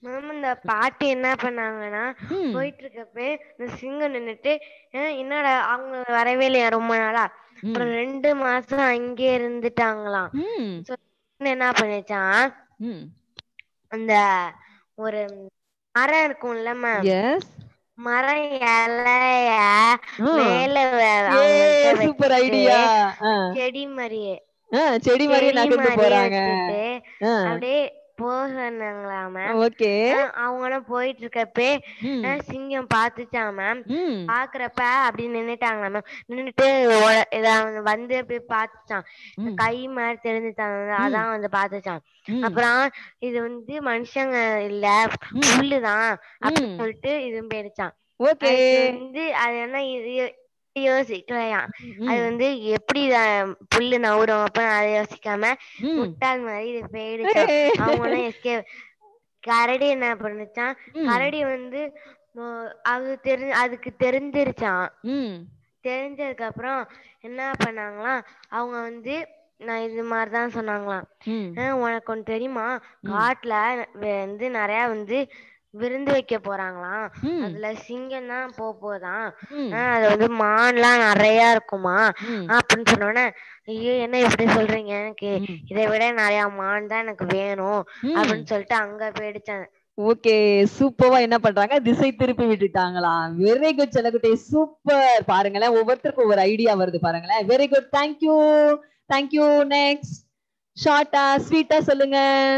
மேம் இந்த பாட்டி என்ன பண்ணாங்கன்னா ம், போயிட்டு இருக்கப்ப இந்த சிங்கம் நின்னுட்டு "அஹ், என்னடா அவங்க வரவே இல்லையா ரொம்ப நாளா ம், அப்புறம் ரெண்டு மாசம் அங்கே இருந்துட்டாங்களாம் ம், இன்னும் என்ன பண்ணிச்சான் ம். அந்த ஒரு மரம் இருக்கும்ல மேம் Yes. மரம் இலைய ஆ. மேல வ- ஏ அவங்கள்ட்ட சூப்பர் வச்சுட்டு ஐடியா செடி மாதிரியே செடி மாதிரியே செடி நகர்ந்து மாதிரியே போறாங்க வச்சுட்டு அப்படியே போகிறாங்களா மேம் ஓகே அவங்களும் போயிட்டு இருக்கப்ப அஹ், சிங்கம் பாத்துச்சான் மேம் பாக்குறப்ப அப்படி நின்னுட்டாங்களா மேம் நின்னுட்டு ஒ- இத வந்து அப்படி பாத்துச்சான் கை மாதிரி தெரிஞ்சுச்சான் அதான் வந்து பாத்துச்சான் அப்புறம் இது வந்து மனுஷங்க இல்ல புல்லுதான் அப்படின்னு சொல்லிட்டு இது போயிடுச்சான் ஓகே அதுக்கு வந்து அது என்ன இது யோ- யோசிக்கலையாம் அது வந்து எப்படி இத- புல்லு நவுரும் அப்ப அதை யோசிக்காம முட்டாள் மாதிரி இது போயிடுச்சான் அவங்களும் எஸ்கே கரடி என்ன பண்ணுச்சான் கரடி வந்து மோ- அது தெரி அதுக்கு தெரிஞ்சிருச்சான் தெரிஞ்சதுக்கு அப்புறம் என்ன பண்ணாங்களாம் அவங்க வந்து நான் இது மாதிரிதான் சொன்னாங்களாம் "அஹ், உனக்கு ஒண்ணு தெரியுமா காட்டுல வே- வந்து நிறைய வந்து விருந்து வைக்க போறாங்களாம் அதுல சிங்கம் தான் போக போதான் ஆஹ் அது வந்து மான்லாம் நிறைய இருக்குமா அப்படின்னு சொன்னோடனே ஐயோ என்ன இப்படி சொல்றீங்க எனக்கு இதை விட நிறைய மான் தான் எனக்கு வேணும் அப்படின்னு சொல்லிட்டு அங்க போயிடுச்சேன் ஓகே சூப்பரா என்ன பண்றாங்க திசை திருப்பி விட்டுட்டாங்களாம் வெரி குட் செல்லகுட்டி சூப்பர் பாருங்களேன் ஒவ்வொருத்தருக்கும் ஒவ்வொரு ஐடியா வருது பாருங்களேன் very good thank you thank you next ஷார்ட்டா ஸ்வீட்டா சொல்லுங்க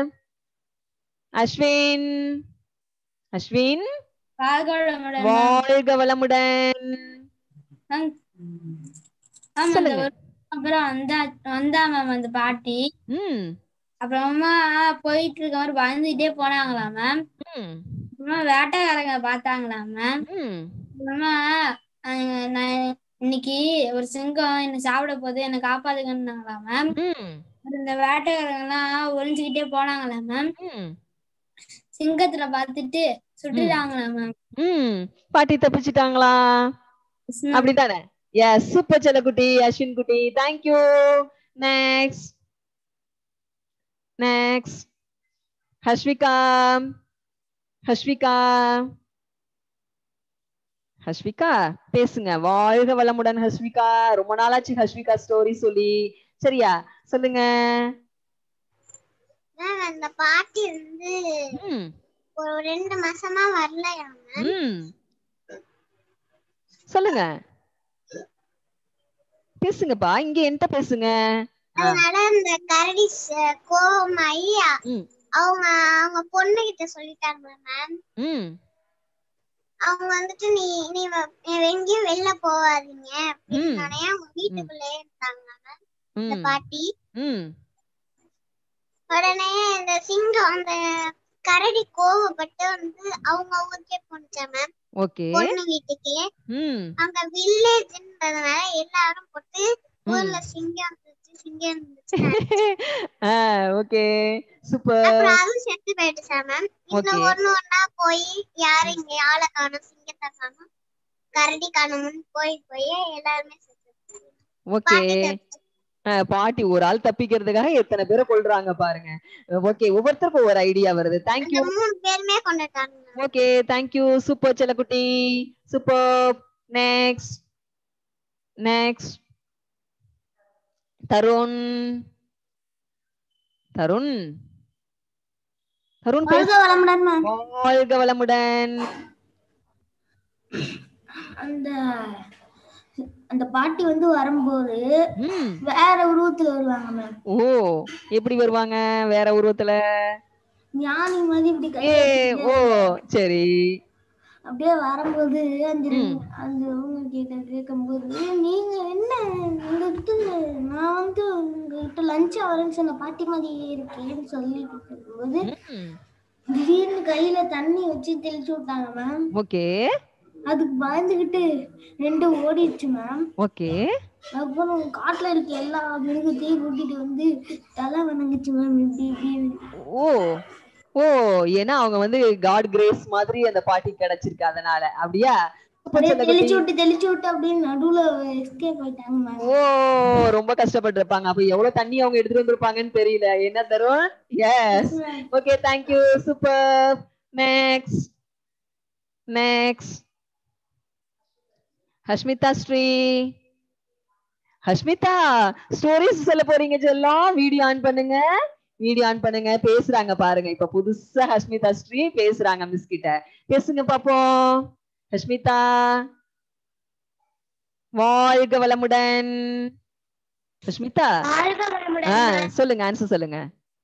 அஸ்வின் அஸ்வின் வாழ்க வளமுடன் ஆமா அந்த சொல்லுங்க. ஒரு- அப்புறம் வந்தா வந்தா மேம் அந்த பாட்டி ம் அப்புறமா போயிட்டு இருக்க மாதிரி பயந்துட்டே போனாங்களா மேம் ம் அப்புறமா வேட்டைக்காரங்க பார்த்தாங்களா மேம் ம் அப்புறமா அஹ், நான் இன்னைக்கு ஒரு சிங்கம் என்ன சாப்பிட போகுது என்ன காப்பாத்துக்கன்னாங்களா மேம் ம் இந்த வேட்டைக்காரங்க எல்லாம் ஒளிஞ்சுக்கிட்டே போனாங்களா மேம் ம் சிங்கத்துல பார்த்துட்டு சுட்டுட்டாங்களா மேம் ம் பாட்டி தப்பிச்சிட்டாங்களா அப்படித்தானே எஸ் சூப்பர் செல்லக்குட்டி அஸ்வின் குட்டி thank you next next Haswika Haswika Haswika பேசுங்க வாழ்க வளமுடன் ஹஸ்விகா ரொம்ப நாளாச்சு ஹஸ்விகா ஸ்டோரி சொல்லி சரியா சொல்லுங்க மேம் அந்த பாட்டி வந்து ம் ஒரு ரெண்டு மாசமா வரலையா ம் சொல்லுங்க பேசுங்கப்பா இங்க என்கிட்ட பேசுங்க ஆ. அதனால அந்த கரடி ச- கோவமாயி அ- ம். அவங்க அவங்க பொண்ணு கிட்ட சொல்லிட்டாங்க மேம் ம் அவங்க வந்துட்டு நீ நீ வ- நீ எங்கேயும் வெளில போகாதீங்க அப்படின்னு ம். சொன்னேன் அவங்க வீட்டுக்குள்ளேயே இருந்தாங்க இந்த ம் பாட்டி ம் உடனே இந்த சிங்கம் அந்த கரடி கோவப்பட்டு வந்து அவங்க ஊருக்கே போனுச்சா மேம் ஓகே பொண்ணு வீட்டுக்கே ம் அங்க வில்லேஜ்ன்றதுனால எல்லாரும் போட்டு ஊர்ல சிங்கம் இருந்துச்சு சிங்கம் இருந்துச்சு ஆ ஓகே சூப்பர் அப்புறம் அதுவும் செத்து போயிடுச்சா மேம் இன்னும் Okay. ஒண்ணு ஒண்ணா போய் யாரு இங்க ஆளை காணும் சிங்கத்தை காணும் கரடி காணும்னு போய் போய் எல்லாருமே செத்து ஓகே பாட்டி தப்பிச்சு. பாட்டி ஒரு ஆள் தப்பிக்கிறதுக்காக எத்தனை பேரை கொல்றாங்க பாருங்க ஓகே ஒவ்வொருத்தருக்கும் ஒரு ஐடியா வருது அந்த தேங்க்யூ மூணு பேருமே கொண்டுட்டாங்க ஓகே தேங்க்யூ சூப்பர் செல்லக்குட்டி super next next Tarun Tarun Tarun பேசு வளமுடன் மேம் வாழ்க வளமுடன் அந்த அந்த பாட்டி வந்து வரும்போது ம் வேற உருவத்துல வருவாங்க மேம் ஓ எப்படி வருவாங்க வேற உருவத்துல ஞானி மாதிரி இப்படி கை ஏ வச்சுட்டு ஓ சரி அப்படியே வரும்போது அந்த ம். அந்த அவங்க கிட்ட கேட்கும்போது நீங்க என்ன உங்ககிட்ட நான் வந்து உங்ககிட்ட லஞ்ச் வரேன்னு சொன்ன பாட்டி மாதிரியே இருக்கேன்னு சொல்லிட்டு இருக்கும்போது ம் திடீர்னு கையில தண்ணி வச்சு தெளிச்சு விட்டாங்க மேம் ஓகே அதுக்கு பயந்துகிட்டு ரெண்டும் ஓடிடுச்சு மேம் ஓகே அப்புறம் காட்டுல இருக்க எல்லா மிருகத்தையும் கூட்டிட்டு வந்து தலை வணங்குச்சு மேம் இப்படி இப்படி ஓ ஓ ஏன்னா அவங்க வந்து காட் கிரேஸ் மாதிரி அந்த பாட்டி கிடைச்சிருக்கு அதனால அப்படியா Super அப்படியே செல்லக்குட்டி. தெளிச்சு விட்டு தெளிச்சு விட்டு அப்படியே நடுவுல எஸ்கேப் ஆயிட்டாங்க மேம் ஓ ரொம்ப கஷ்டப்பட்டிருப்பாங்க அப்ப எவ்வளவு தண்ணி அவங்க எடுத்துட்டு வந்திருப்பாங்கன்னு தெரியல என்ன தரும் yes okay thank you super next next Hashmitha Shri Hashmitha stories சொல்ல போறீங்க செல்லம் வீடியோ ஆன் பண்ணுங்க வீடியோ ஆன் பண்ணுங்க பேசுறாங்க பாருங்க இப்ப புதுசா ஹஷ்மிதா ஸ்ரீ பேசுறாங்க மிஸ் கிட்ட பேசுங்க பாப்போம் ஹஷ்மிதா வாழ்க வளமுடன் ஹஷ்மிதா வாழ்க வளமுடன் ஆ ma'am. சொல்லுங்க ஆன்சர் சொல்லுங்க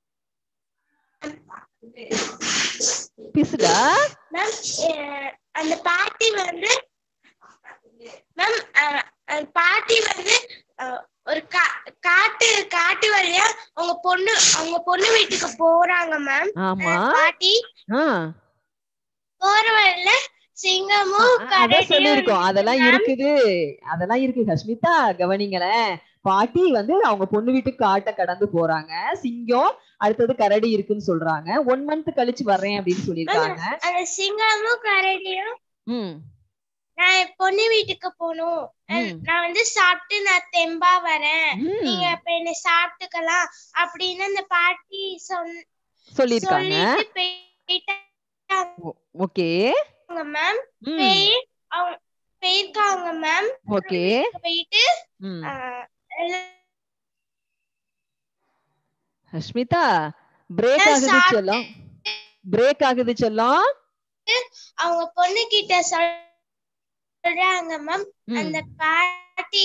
பேசுடா மேம் அஹ் அந்த பாட்டி வந்து மேம் அந்த பாட்டி வந்து அஹ், ஒரு கா- காட்டு காட்டு வழியா அவங்க பொண்ணு அவங்க பொண்ணு வீட்டுக்கு போறாங்க மேம் ஆமா பாட்டி ஆ போற வழியில சிங்கமும் அதான் கரடியும் சொல்லிருக்கோம் அதெல்லாம் ma'am. இருக்குது அதெல்லாம் இருக்கு ஹஷ்மிதா கவனிங்களேன் பாட்டி வந்து அவங்க பொண்ணு வீட்டுக்கு காட்ட கடந்து போறாங்க சிங்கம் அடுத்தது கரடி இருக்குன்னு சொல்றாங்க ஒன் மந்த் கழிச்சு வர்றேன் அப்படின்னு சொல்லியிருக்காங்க அந்த சிங்கமும் கரடியும் ம் நான் என் பொண்ணு வீட்டுக்கு போகணும் அஹ் ம். நான் வந்து சாப்பிட்டு நான் தெம்பா வரேன் ம், நீங்க இப்ப என்ன சாப்பிட்டுக்கலாம் அப்படின்னு அந்த பாட்டி சொன்ன சொல்லியிருக்காங்க சொல்லிட்டு போயிட்டாங்க ஓகே மேம் ம் போய் அவங்க போயிருக்காங்க மேம் ஓகே போயிட்டு ம் ஆஹ், எல்லாம் ஹஷ்மிதா பிரேக் ஆகுது சாப்பிட்டு- செல்லம் பிரேக் ஆகுது செல்லம் அவங்க பொண்ணு கிட்ட சொல்றாங்க மேம் ம், அந்த பாட்டி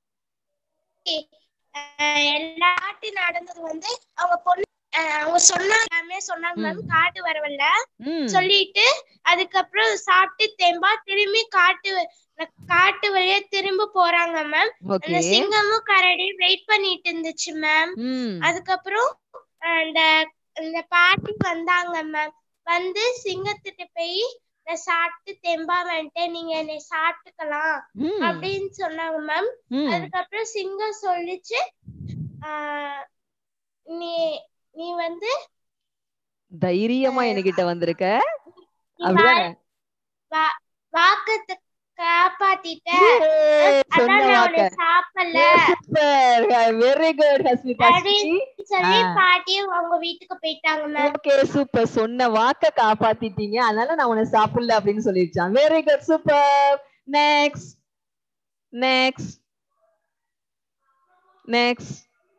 ஆஹ், எல்லாட்டி நடந்தது வந்து அவங்க பொண்ணு ஆஹ், அவங்க சொன்னாங்க எல்லாமே சொன்னாங்க மேம் காட்டு வரவல்ல ம், சொல்லிட்டு அதுக்கப்புறம் சாப்பிட்டு தெம்பா திரும்பி காட்டு காட்டு வழியா திரும்ப போறாங்க மேம் ஓகே அந்த சிங்கமும் கரடியும் வெயிட் பண்ணிட்டு இருந்துச்சு மேம் ம் அதுக்கப்புறம் அந்த இந்த பாட்டி வந்தாங்க மேம் வந்து சிங்கத்திட்ட போய் நான் சாப்பிட்டு தெம்பா வந்துட்டேன் நீங்க என்னை சாப்பிட்டுக்கலாம் ம், அப்படின்னு சொன்னாங்க மேம் ம். அதுக்கப்புறம் சிங்கம் சொல்லிச்சு ஆஹ் நீ நீ வந்து தைரியமா என்கிட்ட வந்திருக்க நீ அப்படிதானே வா- வாக்கத்தை காப்பாத்திட்ட ஏய், சொன்ன அதான் நான் வாக்க உன்னை சாப்பிடல சூப்பர் வெரி குட் ஹஸ்மிதா அப்படின்னு சொல்லி ஆ. பாட்டியும் அவங்க வீட்டுக்கு போயிட்டாங்க மேம் ஓகே சூப்பர் சொன்ன வாக்க காப்பாத்திட்டீங்க அதனால நான் உன்னை சாப்பிடல அப்படின்னு சொல்லிருச்சான் very good super next next next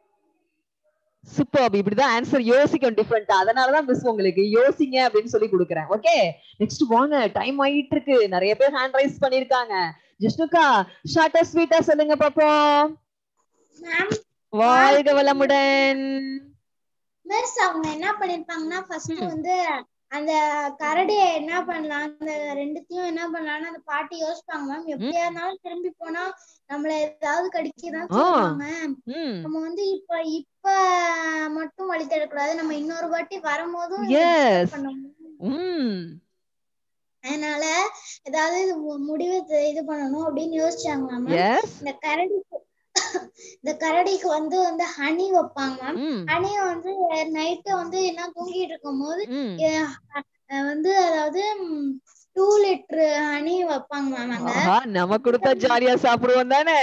super இப்படிதான் ஆன்சர் யோசிக்கும் டிஃப்ரெண்டா அதனாலதான் மிஸ் உங்களுக்கு யோசிங்க அப்படின்னு சொல்லி கொடுக்குறேன் ஓகே நெக்ஸ்ட் வாங்க டைம் ஆயிட்டு இருக்கு நிறைய பேர் ஹேண்ட் ரைஸ் பண்ணிருக்காங்க ஜிஷ்ணுக்கா ஷார்ட்டா ஸ்வீட்டா சொல்லுங்க பாப்போம் மேம் வாழ்க வளமுடன் மிஸ் அவங்க என்ன பண்ணிருப்பாங்கன்னா ஃபர்ஸ்ட் ம். வந்து அந்த கரடியை என்ன பண்ணலாம் அந்த ரெண்டுத்தையும் என்ன பண்ணலாம்னு அந்த பாட்டி யோசிப்பாங்க மேம் எப்படியா இருந்தாலும் திரும்பி போனா நம்மள ஏதாவது கடிக்கதான் ஆ. செய்வாங்க ம் நம்ம வந்து இப்ப இப்ப மட்டும் வழி தேடக்கூடாது நம்ம இன்னொரு வாட்டி வரும்போதும் Yes. பண்ணணும் ம் அதனால ஏதாவது இது மு- முடிவு தெ- இது பண்ணணும் அப்படின்னு யோசிச்சாங்க மேம் எஸ் இந்த கரடிக்கு இந்த கரடிக்கு வந்து வந்து ஹனி வைப்பாங்க மேம் ம் ஹனிய வந்து நைட்டு வந்து என்ன தூங்கிட்டு இருக்கும் போது ம் அஹ் வந்து அதாவது டூ லிட்டர் ஹனி வைப்பாங்க மேம் அங்க ஆஹா நம்ம கொடுத்தா ஜாலியா சாப்பிடுவோம் தானே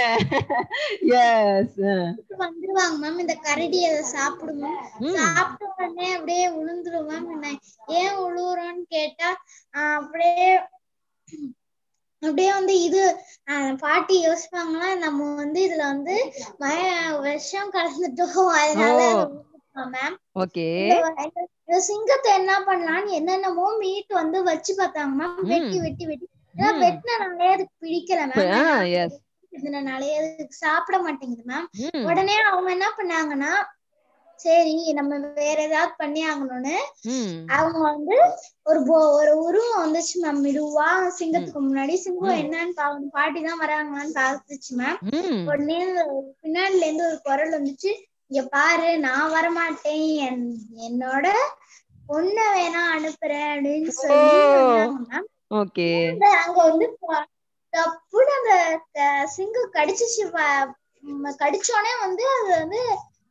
எஸ் வந்துருவாங்க மேம் இந்த கரடி அதை சாப்பிடும் மேம் சாப்பிட்ட உடனே அப்படியே விழுந்துரும் மேம் என்ன ஏன் விழுவுறோன்னு கேட்டா ஆஹ் அப்படியே அப்படியே வந்து இது ஆஹ் பாட்டி யோசிப்பாங்களா நம்ம வந்து இதுல வந்து மய விஷம் கலந்துட்டோம் அதனால மேம் ஓகே இந்த சிங்கத்தை என்ன பண்ணலாம்னு என்னென்னமோ மீட் வந்து வச்சு பார்த்தாங்க மேம் வெட்டி வெட்டி வெட்டி ஏன்னா ம். வெட்டினாலே அதுக்கு பிடிக்கல மேம் எஸ் இதனாலே அதுக்கு சாப்பிட மாட்டேங்குது மேம் உடனே அவங்க என்ன பண்ணாங்கன்னா சரி நம்ம வேற ஏதாவது பண்ணி ஆகணும்னு அவங்க வந்து ஒரு போ- ஒரு உருவம் வந்துச்சு மேம் மெதுவா சிங்கத்துக்கு முன்னாடி சிங்கம் ம். என்னன்னு பாவம் பாட்டி தான் வராங்களான்னு பார்த்துச்சு மேம் உடனே பின்னாடில இருந்து ஒரு குரல் வந்துச்சு இங்க பாரு நான் வரமாட்டேன் என் என்னோட பொண்ண வேணா அனுப்புறேன் அப்படின்னு சொல்லி ஓ. வந்தாங்க மேம் ஓகே அங்க வந்து ப- டப்புன்னு அந்த க- சிங்கம் கடிச்சிச்சு ப- ம், கடிச்சோனே வந்து அது வந்து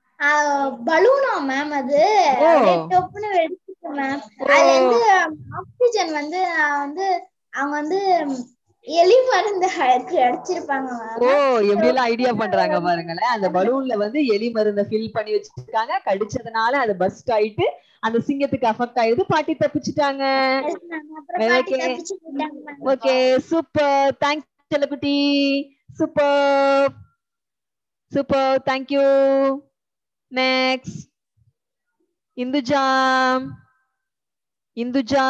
பலூனா மேம் அது ஓ. அப்படியே டப்புன்னு வெடிச்சிச்சு மேம் அதுல இருந்து ஆக்சிஜன் வந்து ஆஹ் வந்து அவங்க வந்து எலி மருந்து அடிச்சு- அடிச்சிருப்பாங்க ஓ மேம் எப்படி எல்லாம் ஐடியா பண்றாங்க பாருங்களேன் அந்த பலூன்ல வந்து எலி மருந்த ஃபில் பண்ணி வச்சிருக்காங்க கடிச்சதுனால அது பஸ்ட் ஆயிட்டு அந்த சிங்கத்துக்கு அஃபெக்ட் ஆயிடுது பாட்டி தப்பிச்சிட்டாங்க அப்புறம் பாட்டி Okay. தப்பிச்சு போயிட்டாங்க ma'am. ஓகே சூப்பர் தேங்க் செல்லக்குட்டி super super thank you next Induja Induja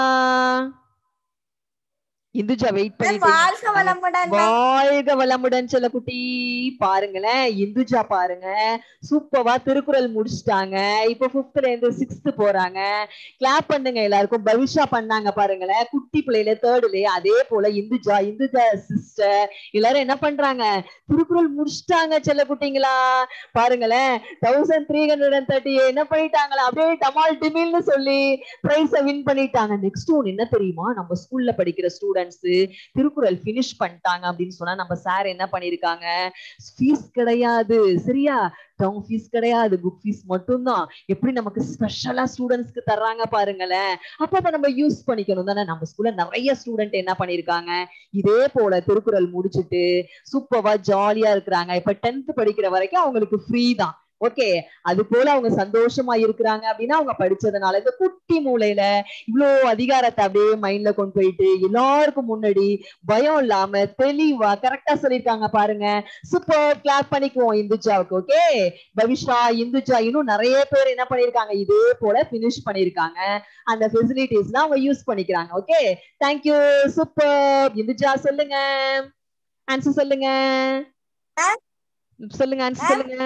Induja wait பண்ணிட்டு வாழ்க வளமுடன் வாழ்க வளமுடன் செல்லக்குட்டி பாருங்களேன் இந்துஜா பாருங்க சூப்பரா திருக்குறள் முடிச்சிட்டாங்க இப்ப பிப்த்ல இருந்து சிக்ஸ்த் போறாங்க கிளாப் பண்ணுங்க எல்லாருக்கும் பவிஷா பண்ணாங்க பாருங்களேன் குட்டி பிள்ளையில தேர்டுல அதே போல இந்துஜா இந்துஜா சிஸ்டர் எல்லாரும் என்ன பண்றாங்க திருக்குறள் முடிச்சிட்டாங்க செல்லக்குட்டிங்களா பாருங்களேன் thousand three hundred and thirty என்ன பண்ணிட்டாங்களா அப்படியே டமால் டிமில்னு சொல்லி பிரைஸ வின் பண்ணிட்டாங்க நெக்ஸ்ட் ஒன்னு என்ன தெரியுமா நம்ம ஸ்கூல்ல படிக்கிற ஸ்டூடெண்ட்ஸ் திருக்குறள் பினிஷ் பண்ணிட்டாங்க அப்படின்னு சொன்னா நம்ம சார் என்ன பண்ணிருக்காங்க ஃபீஸ் கிடையாது சரியா டவுன் ஃபீஸ் கிடையாது புக் ஃபீஸ் மட்டும்தான் எப்படி நமக்கு ஸ்பெஷலா ஸ்டூடெண்ட்ஸ்க்கு தர்றாங்க பாருங்களேன் அப்ப அதை நம்ம யூஸ் பண்ணிக்கணும் தானே நம்ம ஸ்கூல்ல நிறைய ஸ்டூடெண்ட் என்ன பண்ணிருக்காங்க இதே போல திருக்குறள் முடிச்சிட்டு சூப்பரா ஜாலியா இருக்கிறாங்க இப்ப டென்த் படிக்கிற வரைக்கும் அவங்களுக்கு ஃப்ரீ தான் ஓகே அது போல அவங்க சந்தோஷமா இருக்கிறாங்க அப்படின்னா அவங்க படிச்சதுனால இந்த குட்டி மூளையில இவ்வளோ அதிகாரத்தை அப்படியே மைண்ட்ல கொண்டு போயிட்டு எல்லாருக்கும் முன்னாடி பயம் இல்லாம தெளிவா கரெக்டா சொல்லிருக்காங்க பாருங்க சூப்பர் கிளாப் பண்ணிக்குவோம் இந்துஜாவுக்கு ஓகே பவிஷ்ரா இந்துஜா இன்னும் நிறைய பேர் என்ன பண்ணிருக்காங்க இதே போல பினிஷ் பண்ணிருக்காங்க அந்த ஃபெசிலிட்டிஸ்லாம் அவங்க யூஸ் பண்ணிக்கிறாங்க ஓகே தேங்க்யூ சூப்பர் இந்துஜா சொல்லுங்க ஆன்சர் சொல்லுங்க சொல்லுங்க ஆன்சர் சொல்லுங்க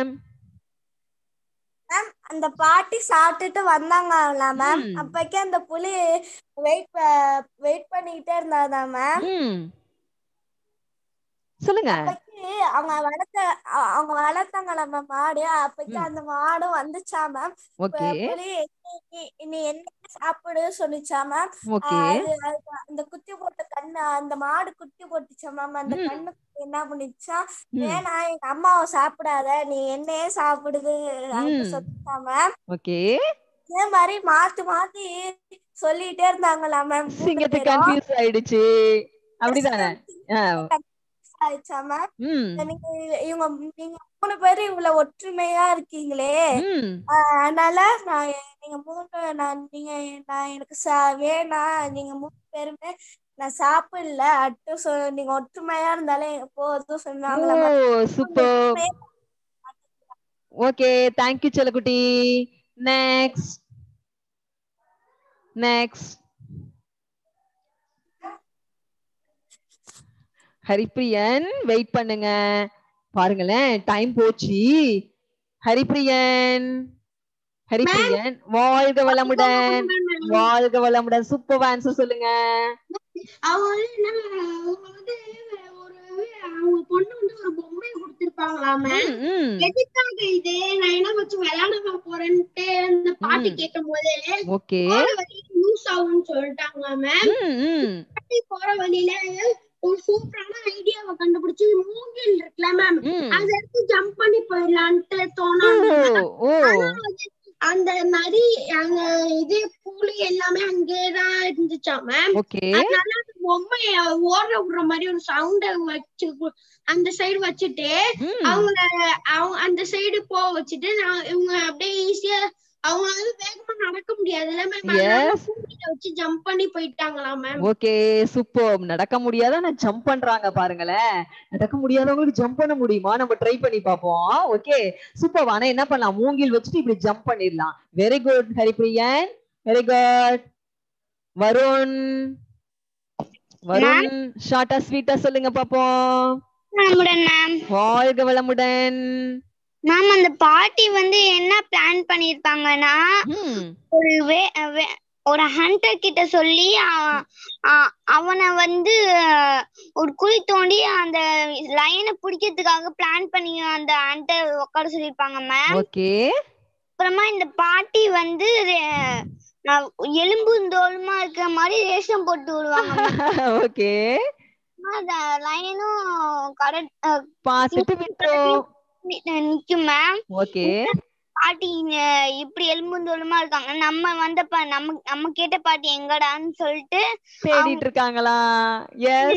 மேம் அந்த பாட்டி சாப்பிட்டுட்டு வந்தாங்கல்ல மேம் ம். அப்பக்கே அந்த புலி வெயிட் வெயிட் பண்ணிக்கிட்டே இருந்தாதா மேம் ம் சொல்லுங்க அப்பக்கி அவங்க வளர்த்த அ- அவங்க வளர்த்தாங்கல்ல மேம் மாடு அப்பக்கி ம். அந்த மாடும் வந்துச்சா மேம் ஓகே புலி நீ- நீ என்ன சாப்பிடு சொன்னிச்சா மேம் ஓகே அது அது- அந்த குத்தி போட்ட கண்ணு அந்த மாடு குட்டி போட்டுச்சா மேம் அந்த ம். கண்ணு என்ன பண்ணிச்சா ம் வேணா எங்க அம்மாவை சாப்பிடாத நீ என்னையே சாப்பிடுது ம். சொல்லிச்சா மேம் ஓகே இதே மாதிரி மாத்தி மாத்தி சொல்லிட்டே இருந்தாங்களா மேம் சிங்கத்துக்கு கன்ஃபியூஸ் ஆயிடுச்சு அப்படிதானே ஆ, ஆயிடுச்சா மேம் ம் நீங்க இவங்க நீங்க மூணு பேரும் இவ்வளவு ஒற்றுமையா இருக்கீங்களே ம் ஆஹ் அதனால நான் எ- நீங்க மூணு நான் நீங்க நான் எனக்கு சா வேணாம் நீங்க மூணு பேருமே நான் சாப்பிடல அட்டு சொ நீங்க ஒற்றுமையா இருந்தாலே போதும் சொன்னாங்களா oh ma'am super okay thank you செல்லக்குட்டி நெக்ஸ்ட் நெக்ஸ்ட் ஹரிப்ரியன் வெயிட் பண்ணுங்க பாருங்களேன் டைம் போச்சு ஹரிப்ரியன் ஹரிப்ரியன் வாழ்க வளமுடன் வாழ்க வளமுடன் சூப்பர் ஆன்சர் சொல்லுங்க அவங்க வந்து என்ன அவங்க வந்து ஒரு அவங்க பொண்ணு வந்து ஒரு பொம்மை கொடுத்திருப்பாங்களாமே ம், ம். எதுக்காக இது நான் என்ன வச்சு விளையாட போறேன்ட்டு அந்த பாட்டி ம். கேட்கும் போதே ஓகே போற வழியில யூஸ் ஆகும்னு சொல்லிட்டாங்களாமே ம், ம். பாட்டி போற வழியில ஒரு சூப்பரான ஐடியாவை கண்டுபிடிச்சு மூங்கில் இருக்குல்ல மேம் ம். அதை எடுத்து ஜம்ப் பண்ணி போயிடலான்ட்டு ஓ தோணும் ஓ அந்த நரி அந்த இது புலி எல்லாமே அங்கேதான் இருந்துச்சா மேம் ஓகே அதனால அந்த பொம்மைய ஓட விடுற மாதிரி ஒரு சவுண்ட வச்சு அந்த சைடு வச்சுட்டு ம். அவங்க அவங்க அந்த சைடு போக வச்சுட்டு நான் இவங்க அப்படியே ஈஸியா அவங்க வந்து வேகமா நடக்க முடியாதுல்ல மேம் Yes. வச்சு ஜம்ப் பண்ணி போயிட்டாங்களாம் மேம் ஓகே சூப்பர் நடக்க முடியாத நான் ஜம்ப் பண்றாங்க பாருங்களேன் நடக்க முடியாதவங்களுக்கு ஜம்ப் பண்ண முடியுமா நம்ம ட்ரை பண்ணி பார்ப்போம் ஓகே சூப்பர் ஆனா என்ன பண்ணலாம் மூங்கில் வச்சுட்டு இப்படி ஜம்ப் பண்ணிடலாம் very good Haripriyan very good Varun Varun ஷார்ட்டா ஸ்வீட்டா சொல்லுங்க பாப்போம் மேம் வாழ்க வளமுடன் மேம் அந்த பாட்டி வந்து என்ன பிளான் பண்ணிருப்பாங்கன்னா ம், ஒரு வே வே- ஒரு ஹண்டர் கிட்ட சொல்லி அ- அ- அவனை வந்து அஹ், ஒரு குழி தோண்டி அந்த லைனை பிடிக்கிறதுக்காக பிளான் பண்ணி அந்த ஹண்டர் உட்கார சொல்லிருப்பாங்க மேம் ஓகே அப்புறமா இந்த பாட்டி வந்து ரெ- நான் எலும்பு தோலுமா இருக்கிற மாதிரி ரேஷம் போட்டு விடுவாங்க ஓகே அந்த லைனும் கரெக்ட் பார்த்துட்டு விட்டோம் நிக்கும் மேம் ஓகே பாட்டி இங்க இப்படி எலும்புந்தோலுமா இருக்காங்க நம்ம வந்தப்ப நம்ம நம்ம கேட்ட பாட்டி எங்கடான்னு சொல்லிட்டு தேடிட்டு இருக்காங்களா எஸ்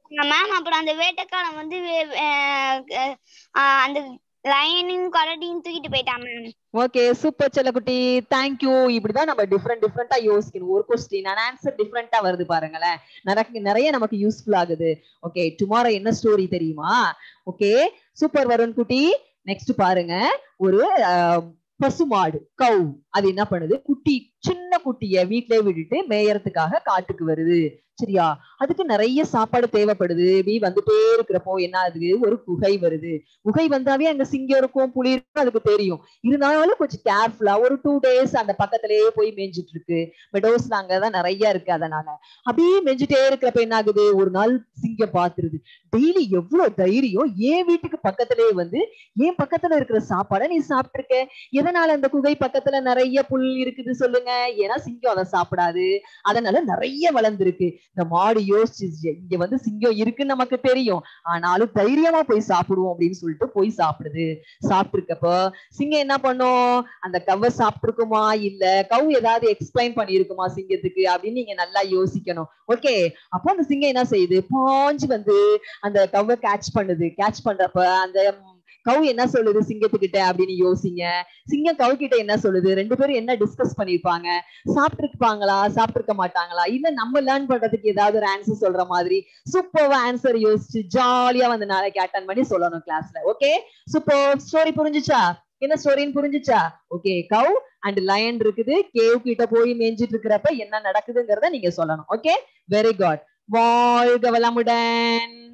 மேம் அப்புறம் அந்த வேட்டைக்காரன் வந்து வே- அஹ் அஹ் அஹ் அந்த லயனையும் கரடியும் தூக்கிட்டு போயிட்டான் மேம் ஓகே சூப்பர் செல்லக்குட்டி தேங்க்யூ இப்படிதான் நம்ம டிஃப்ரெண்ட் டிஃப்ரெண்டா யோசிக்கணும் ஒரு கொஸ்டின் ஆன்சர் டிஃப்ரெண்டா வருது பாருங்களேன் நிறைய நிறைய நமக்கு யூஸ்ஃபுல் ஆகுது ஓகே டுமாரோ என்ன ஸ்டோரி தெரியுமா ஓகே சூப்பர் வருண் குட்டி நெக்ஸ்ட் பாருங்க ஒரு ஆஹ், பசுமாடு கவு அது என்ன பண்ணுது குட்டி சின்ன குட்டிய வீட்லயே விட்டுட்டு மேயறதுக்காக காட்டுக்கு வருது சரியா அதுக்கு நிறைய சாப்பாடு தேவைப்படுது இப்படி வந்துட்டே இருக்கிறப்போ என்ன ஆகுது ஒரு குகை வருது குகை வந்தாவே அங்க சிங்கம் இருக்கும் புலி இருக்கும் அதுக்கு தெரியும் இருந்தாலும் கொஞ்சம் கேர்ஃபுல்லா ஒரு டூ டேஸ் அந்த பக்கத்திலேயே போய் மேய்ஞ்சிட்டு இருக்கு மெடோஸ்ல அங்கதான் நிறைய இருக்கு அதனால அப்படியே மேய்ஞ்சிட்டே இருக்கிறப்ப என்ன ஆகுது ஒரு நாள் சிங்கம் பாத்துருது டெய்லி எவ்வளவு தைரியம் ஏன் வீட்டுக்கு பக்கத்திலேயே வந்து ஏன் பக்கத்துல இருக்கிற சாப்பாடை நீ சாப்பிட்டிருக்க எதனால அந்த குகை பக்கத்துல நிறைய புல் இருக்குது சொல்லுங்க ஏன்னா சிங்கம் அதை சாப்பிடாது அதனால நிறைய வளர்ந்துருக்கு இந்த மாடு யோசிச்சு இங்க வந்து சிங்கம் இருக்குன்னு நமக்கு தெரியும் ஆனாலும் தைரியமா போய் சாப்பிடுவோம் அப்படின்னு சொல்லிட்டு போய் சாப்பிடுது சாப்பிட்டிருக்கப்போ சிங்கம் என்ன பண்ணும் அந்த கவ்வை சாப்பிட்டுருக்குமா இல்ல கவ் ஏதாவது எக்ஸ்பிளைன் பண்ணிருக்குமா சிங்கத்துக்கு அப்படின்னு நீங்க நல்லா யோசிக்கணும் ஓகே அப்போ அந்த சிங்கம் என்ன செய்யுது பாஞ்சு வந்து அந்த கவ்வை கேட்ச் பண்ணுது கேட்ச் பண்றப்ப அந்த கவு என்ன சொல்லுது சிங்கத்துக்கிட்ட அப்படின்னு யோசிங்க சிங்கம் கவு கிட்ட என்ன சொல்லுது ரெண்டு பேரும் என்ன டிஸ்கஸ் பண்ணிருப்பாங்க சாப்பிட்டுருப்பாங்களா சாப்பிட்டுருக்க மாட்டாங்களா இல்ல நம்ம லேர்ன் பண்றதுக்கு ஏதாவது ஒரு ஆன்சர் சொல்ற மாதிரி சூப்பர்வா ஆன்சர் யோசிச்சு ஜாலியா வந்து நாளைக்கு அட்டன் பண்ணி சொல்லணும் கிளாஸ்ல ஓகே சூப்பர் ஸ்டோரி புரிஞ்சுச்சா என்ன ஸ்டோரின்னு புரிஞ்சுச்சா ஓகே கவ் அண்ட் லயன் இருக்குது கேவ் கிட்ட போய் மேய்ஞ்சிட்டு இருக்கிறப்ப என்ன நடக்குதுங்கிறத நீங்க சொல்லணும் ஓகே வெரி குட் வாழ்க வளமுடன்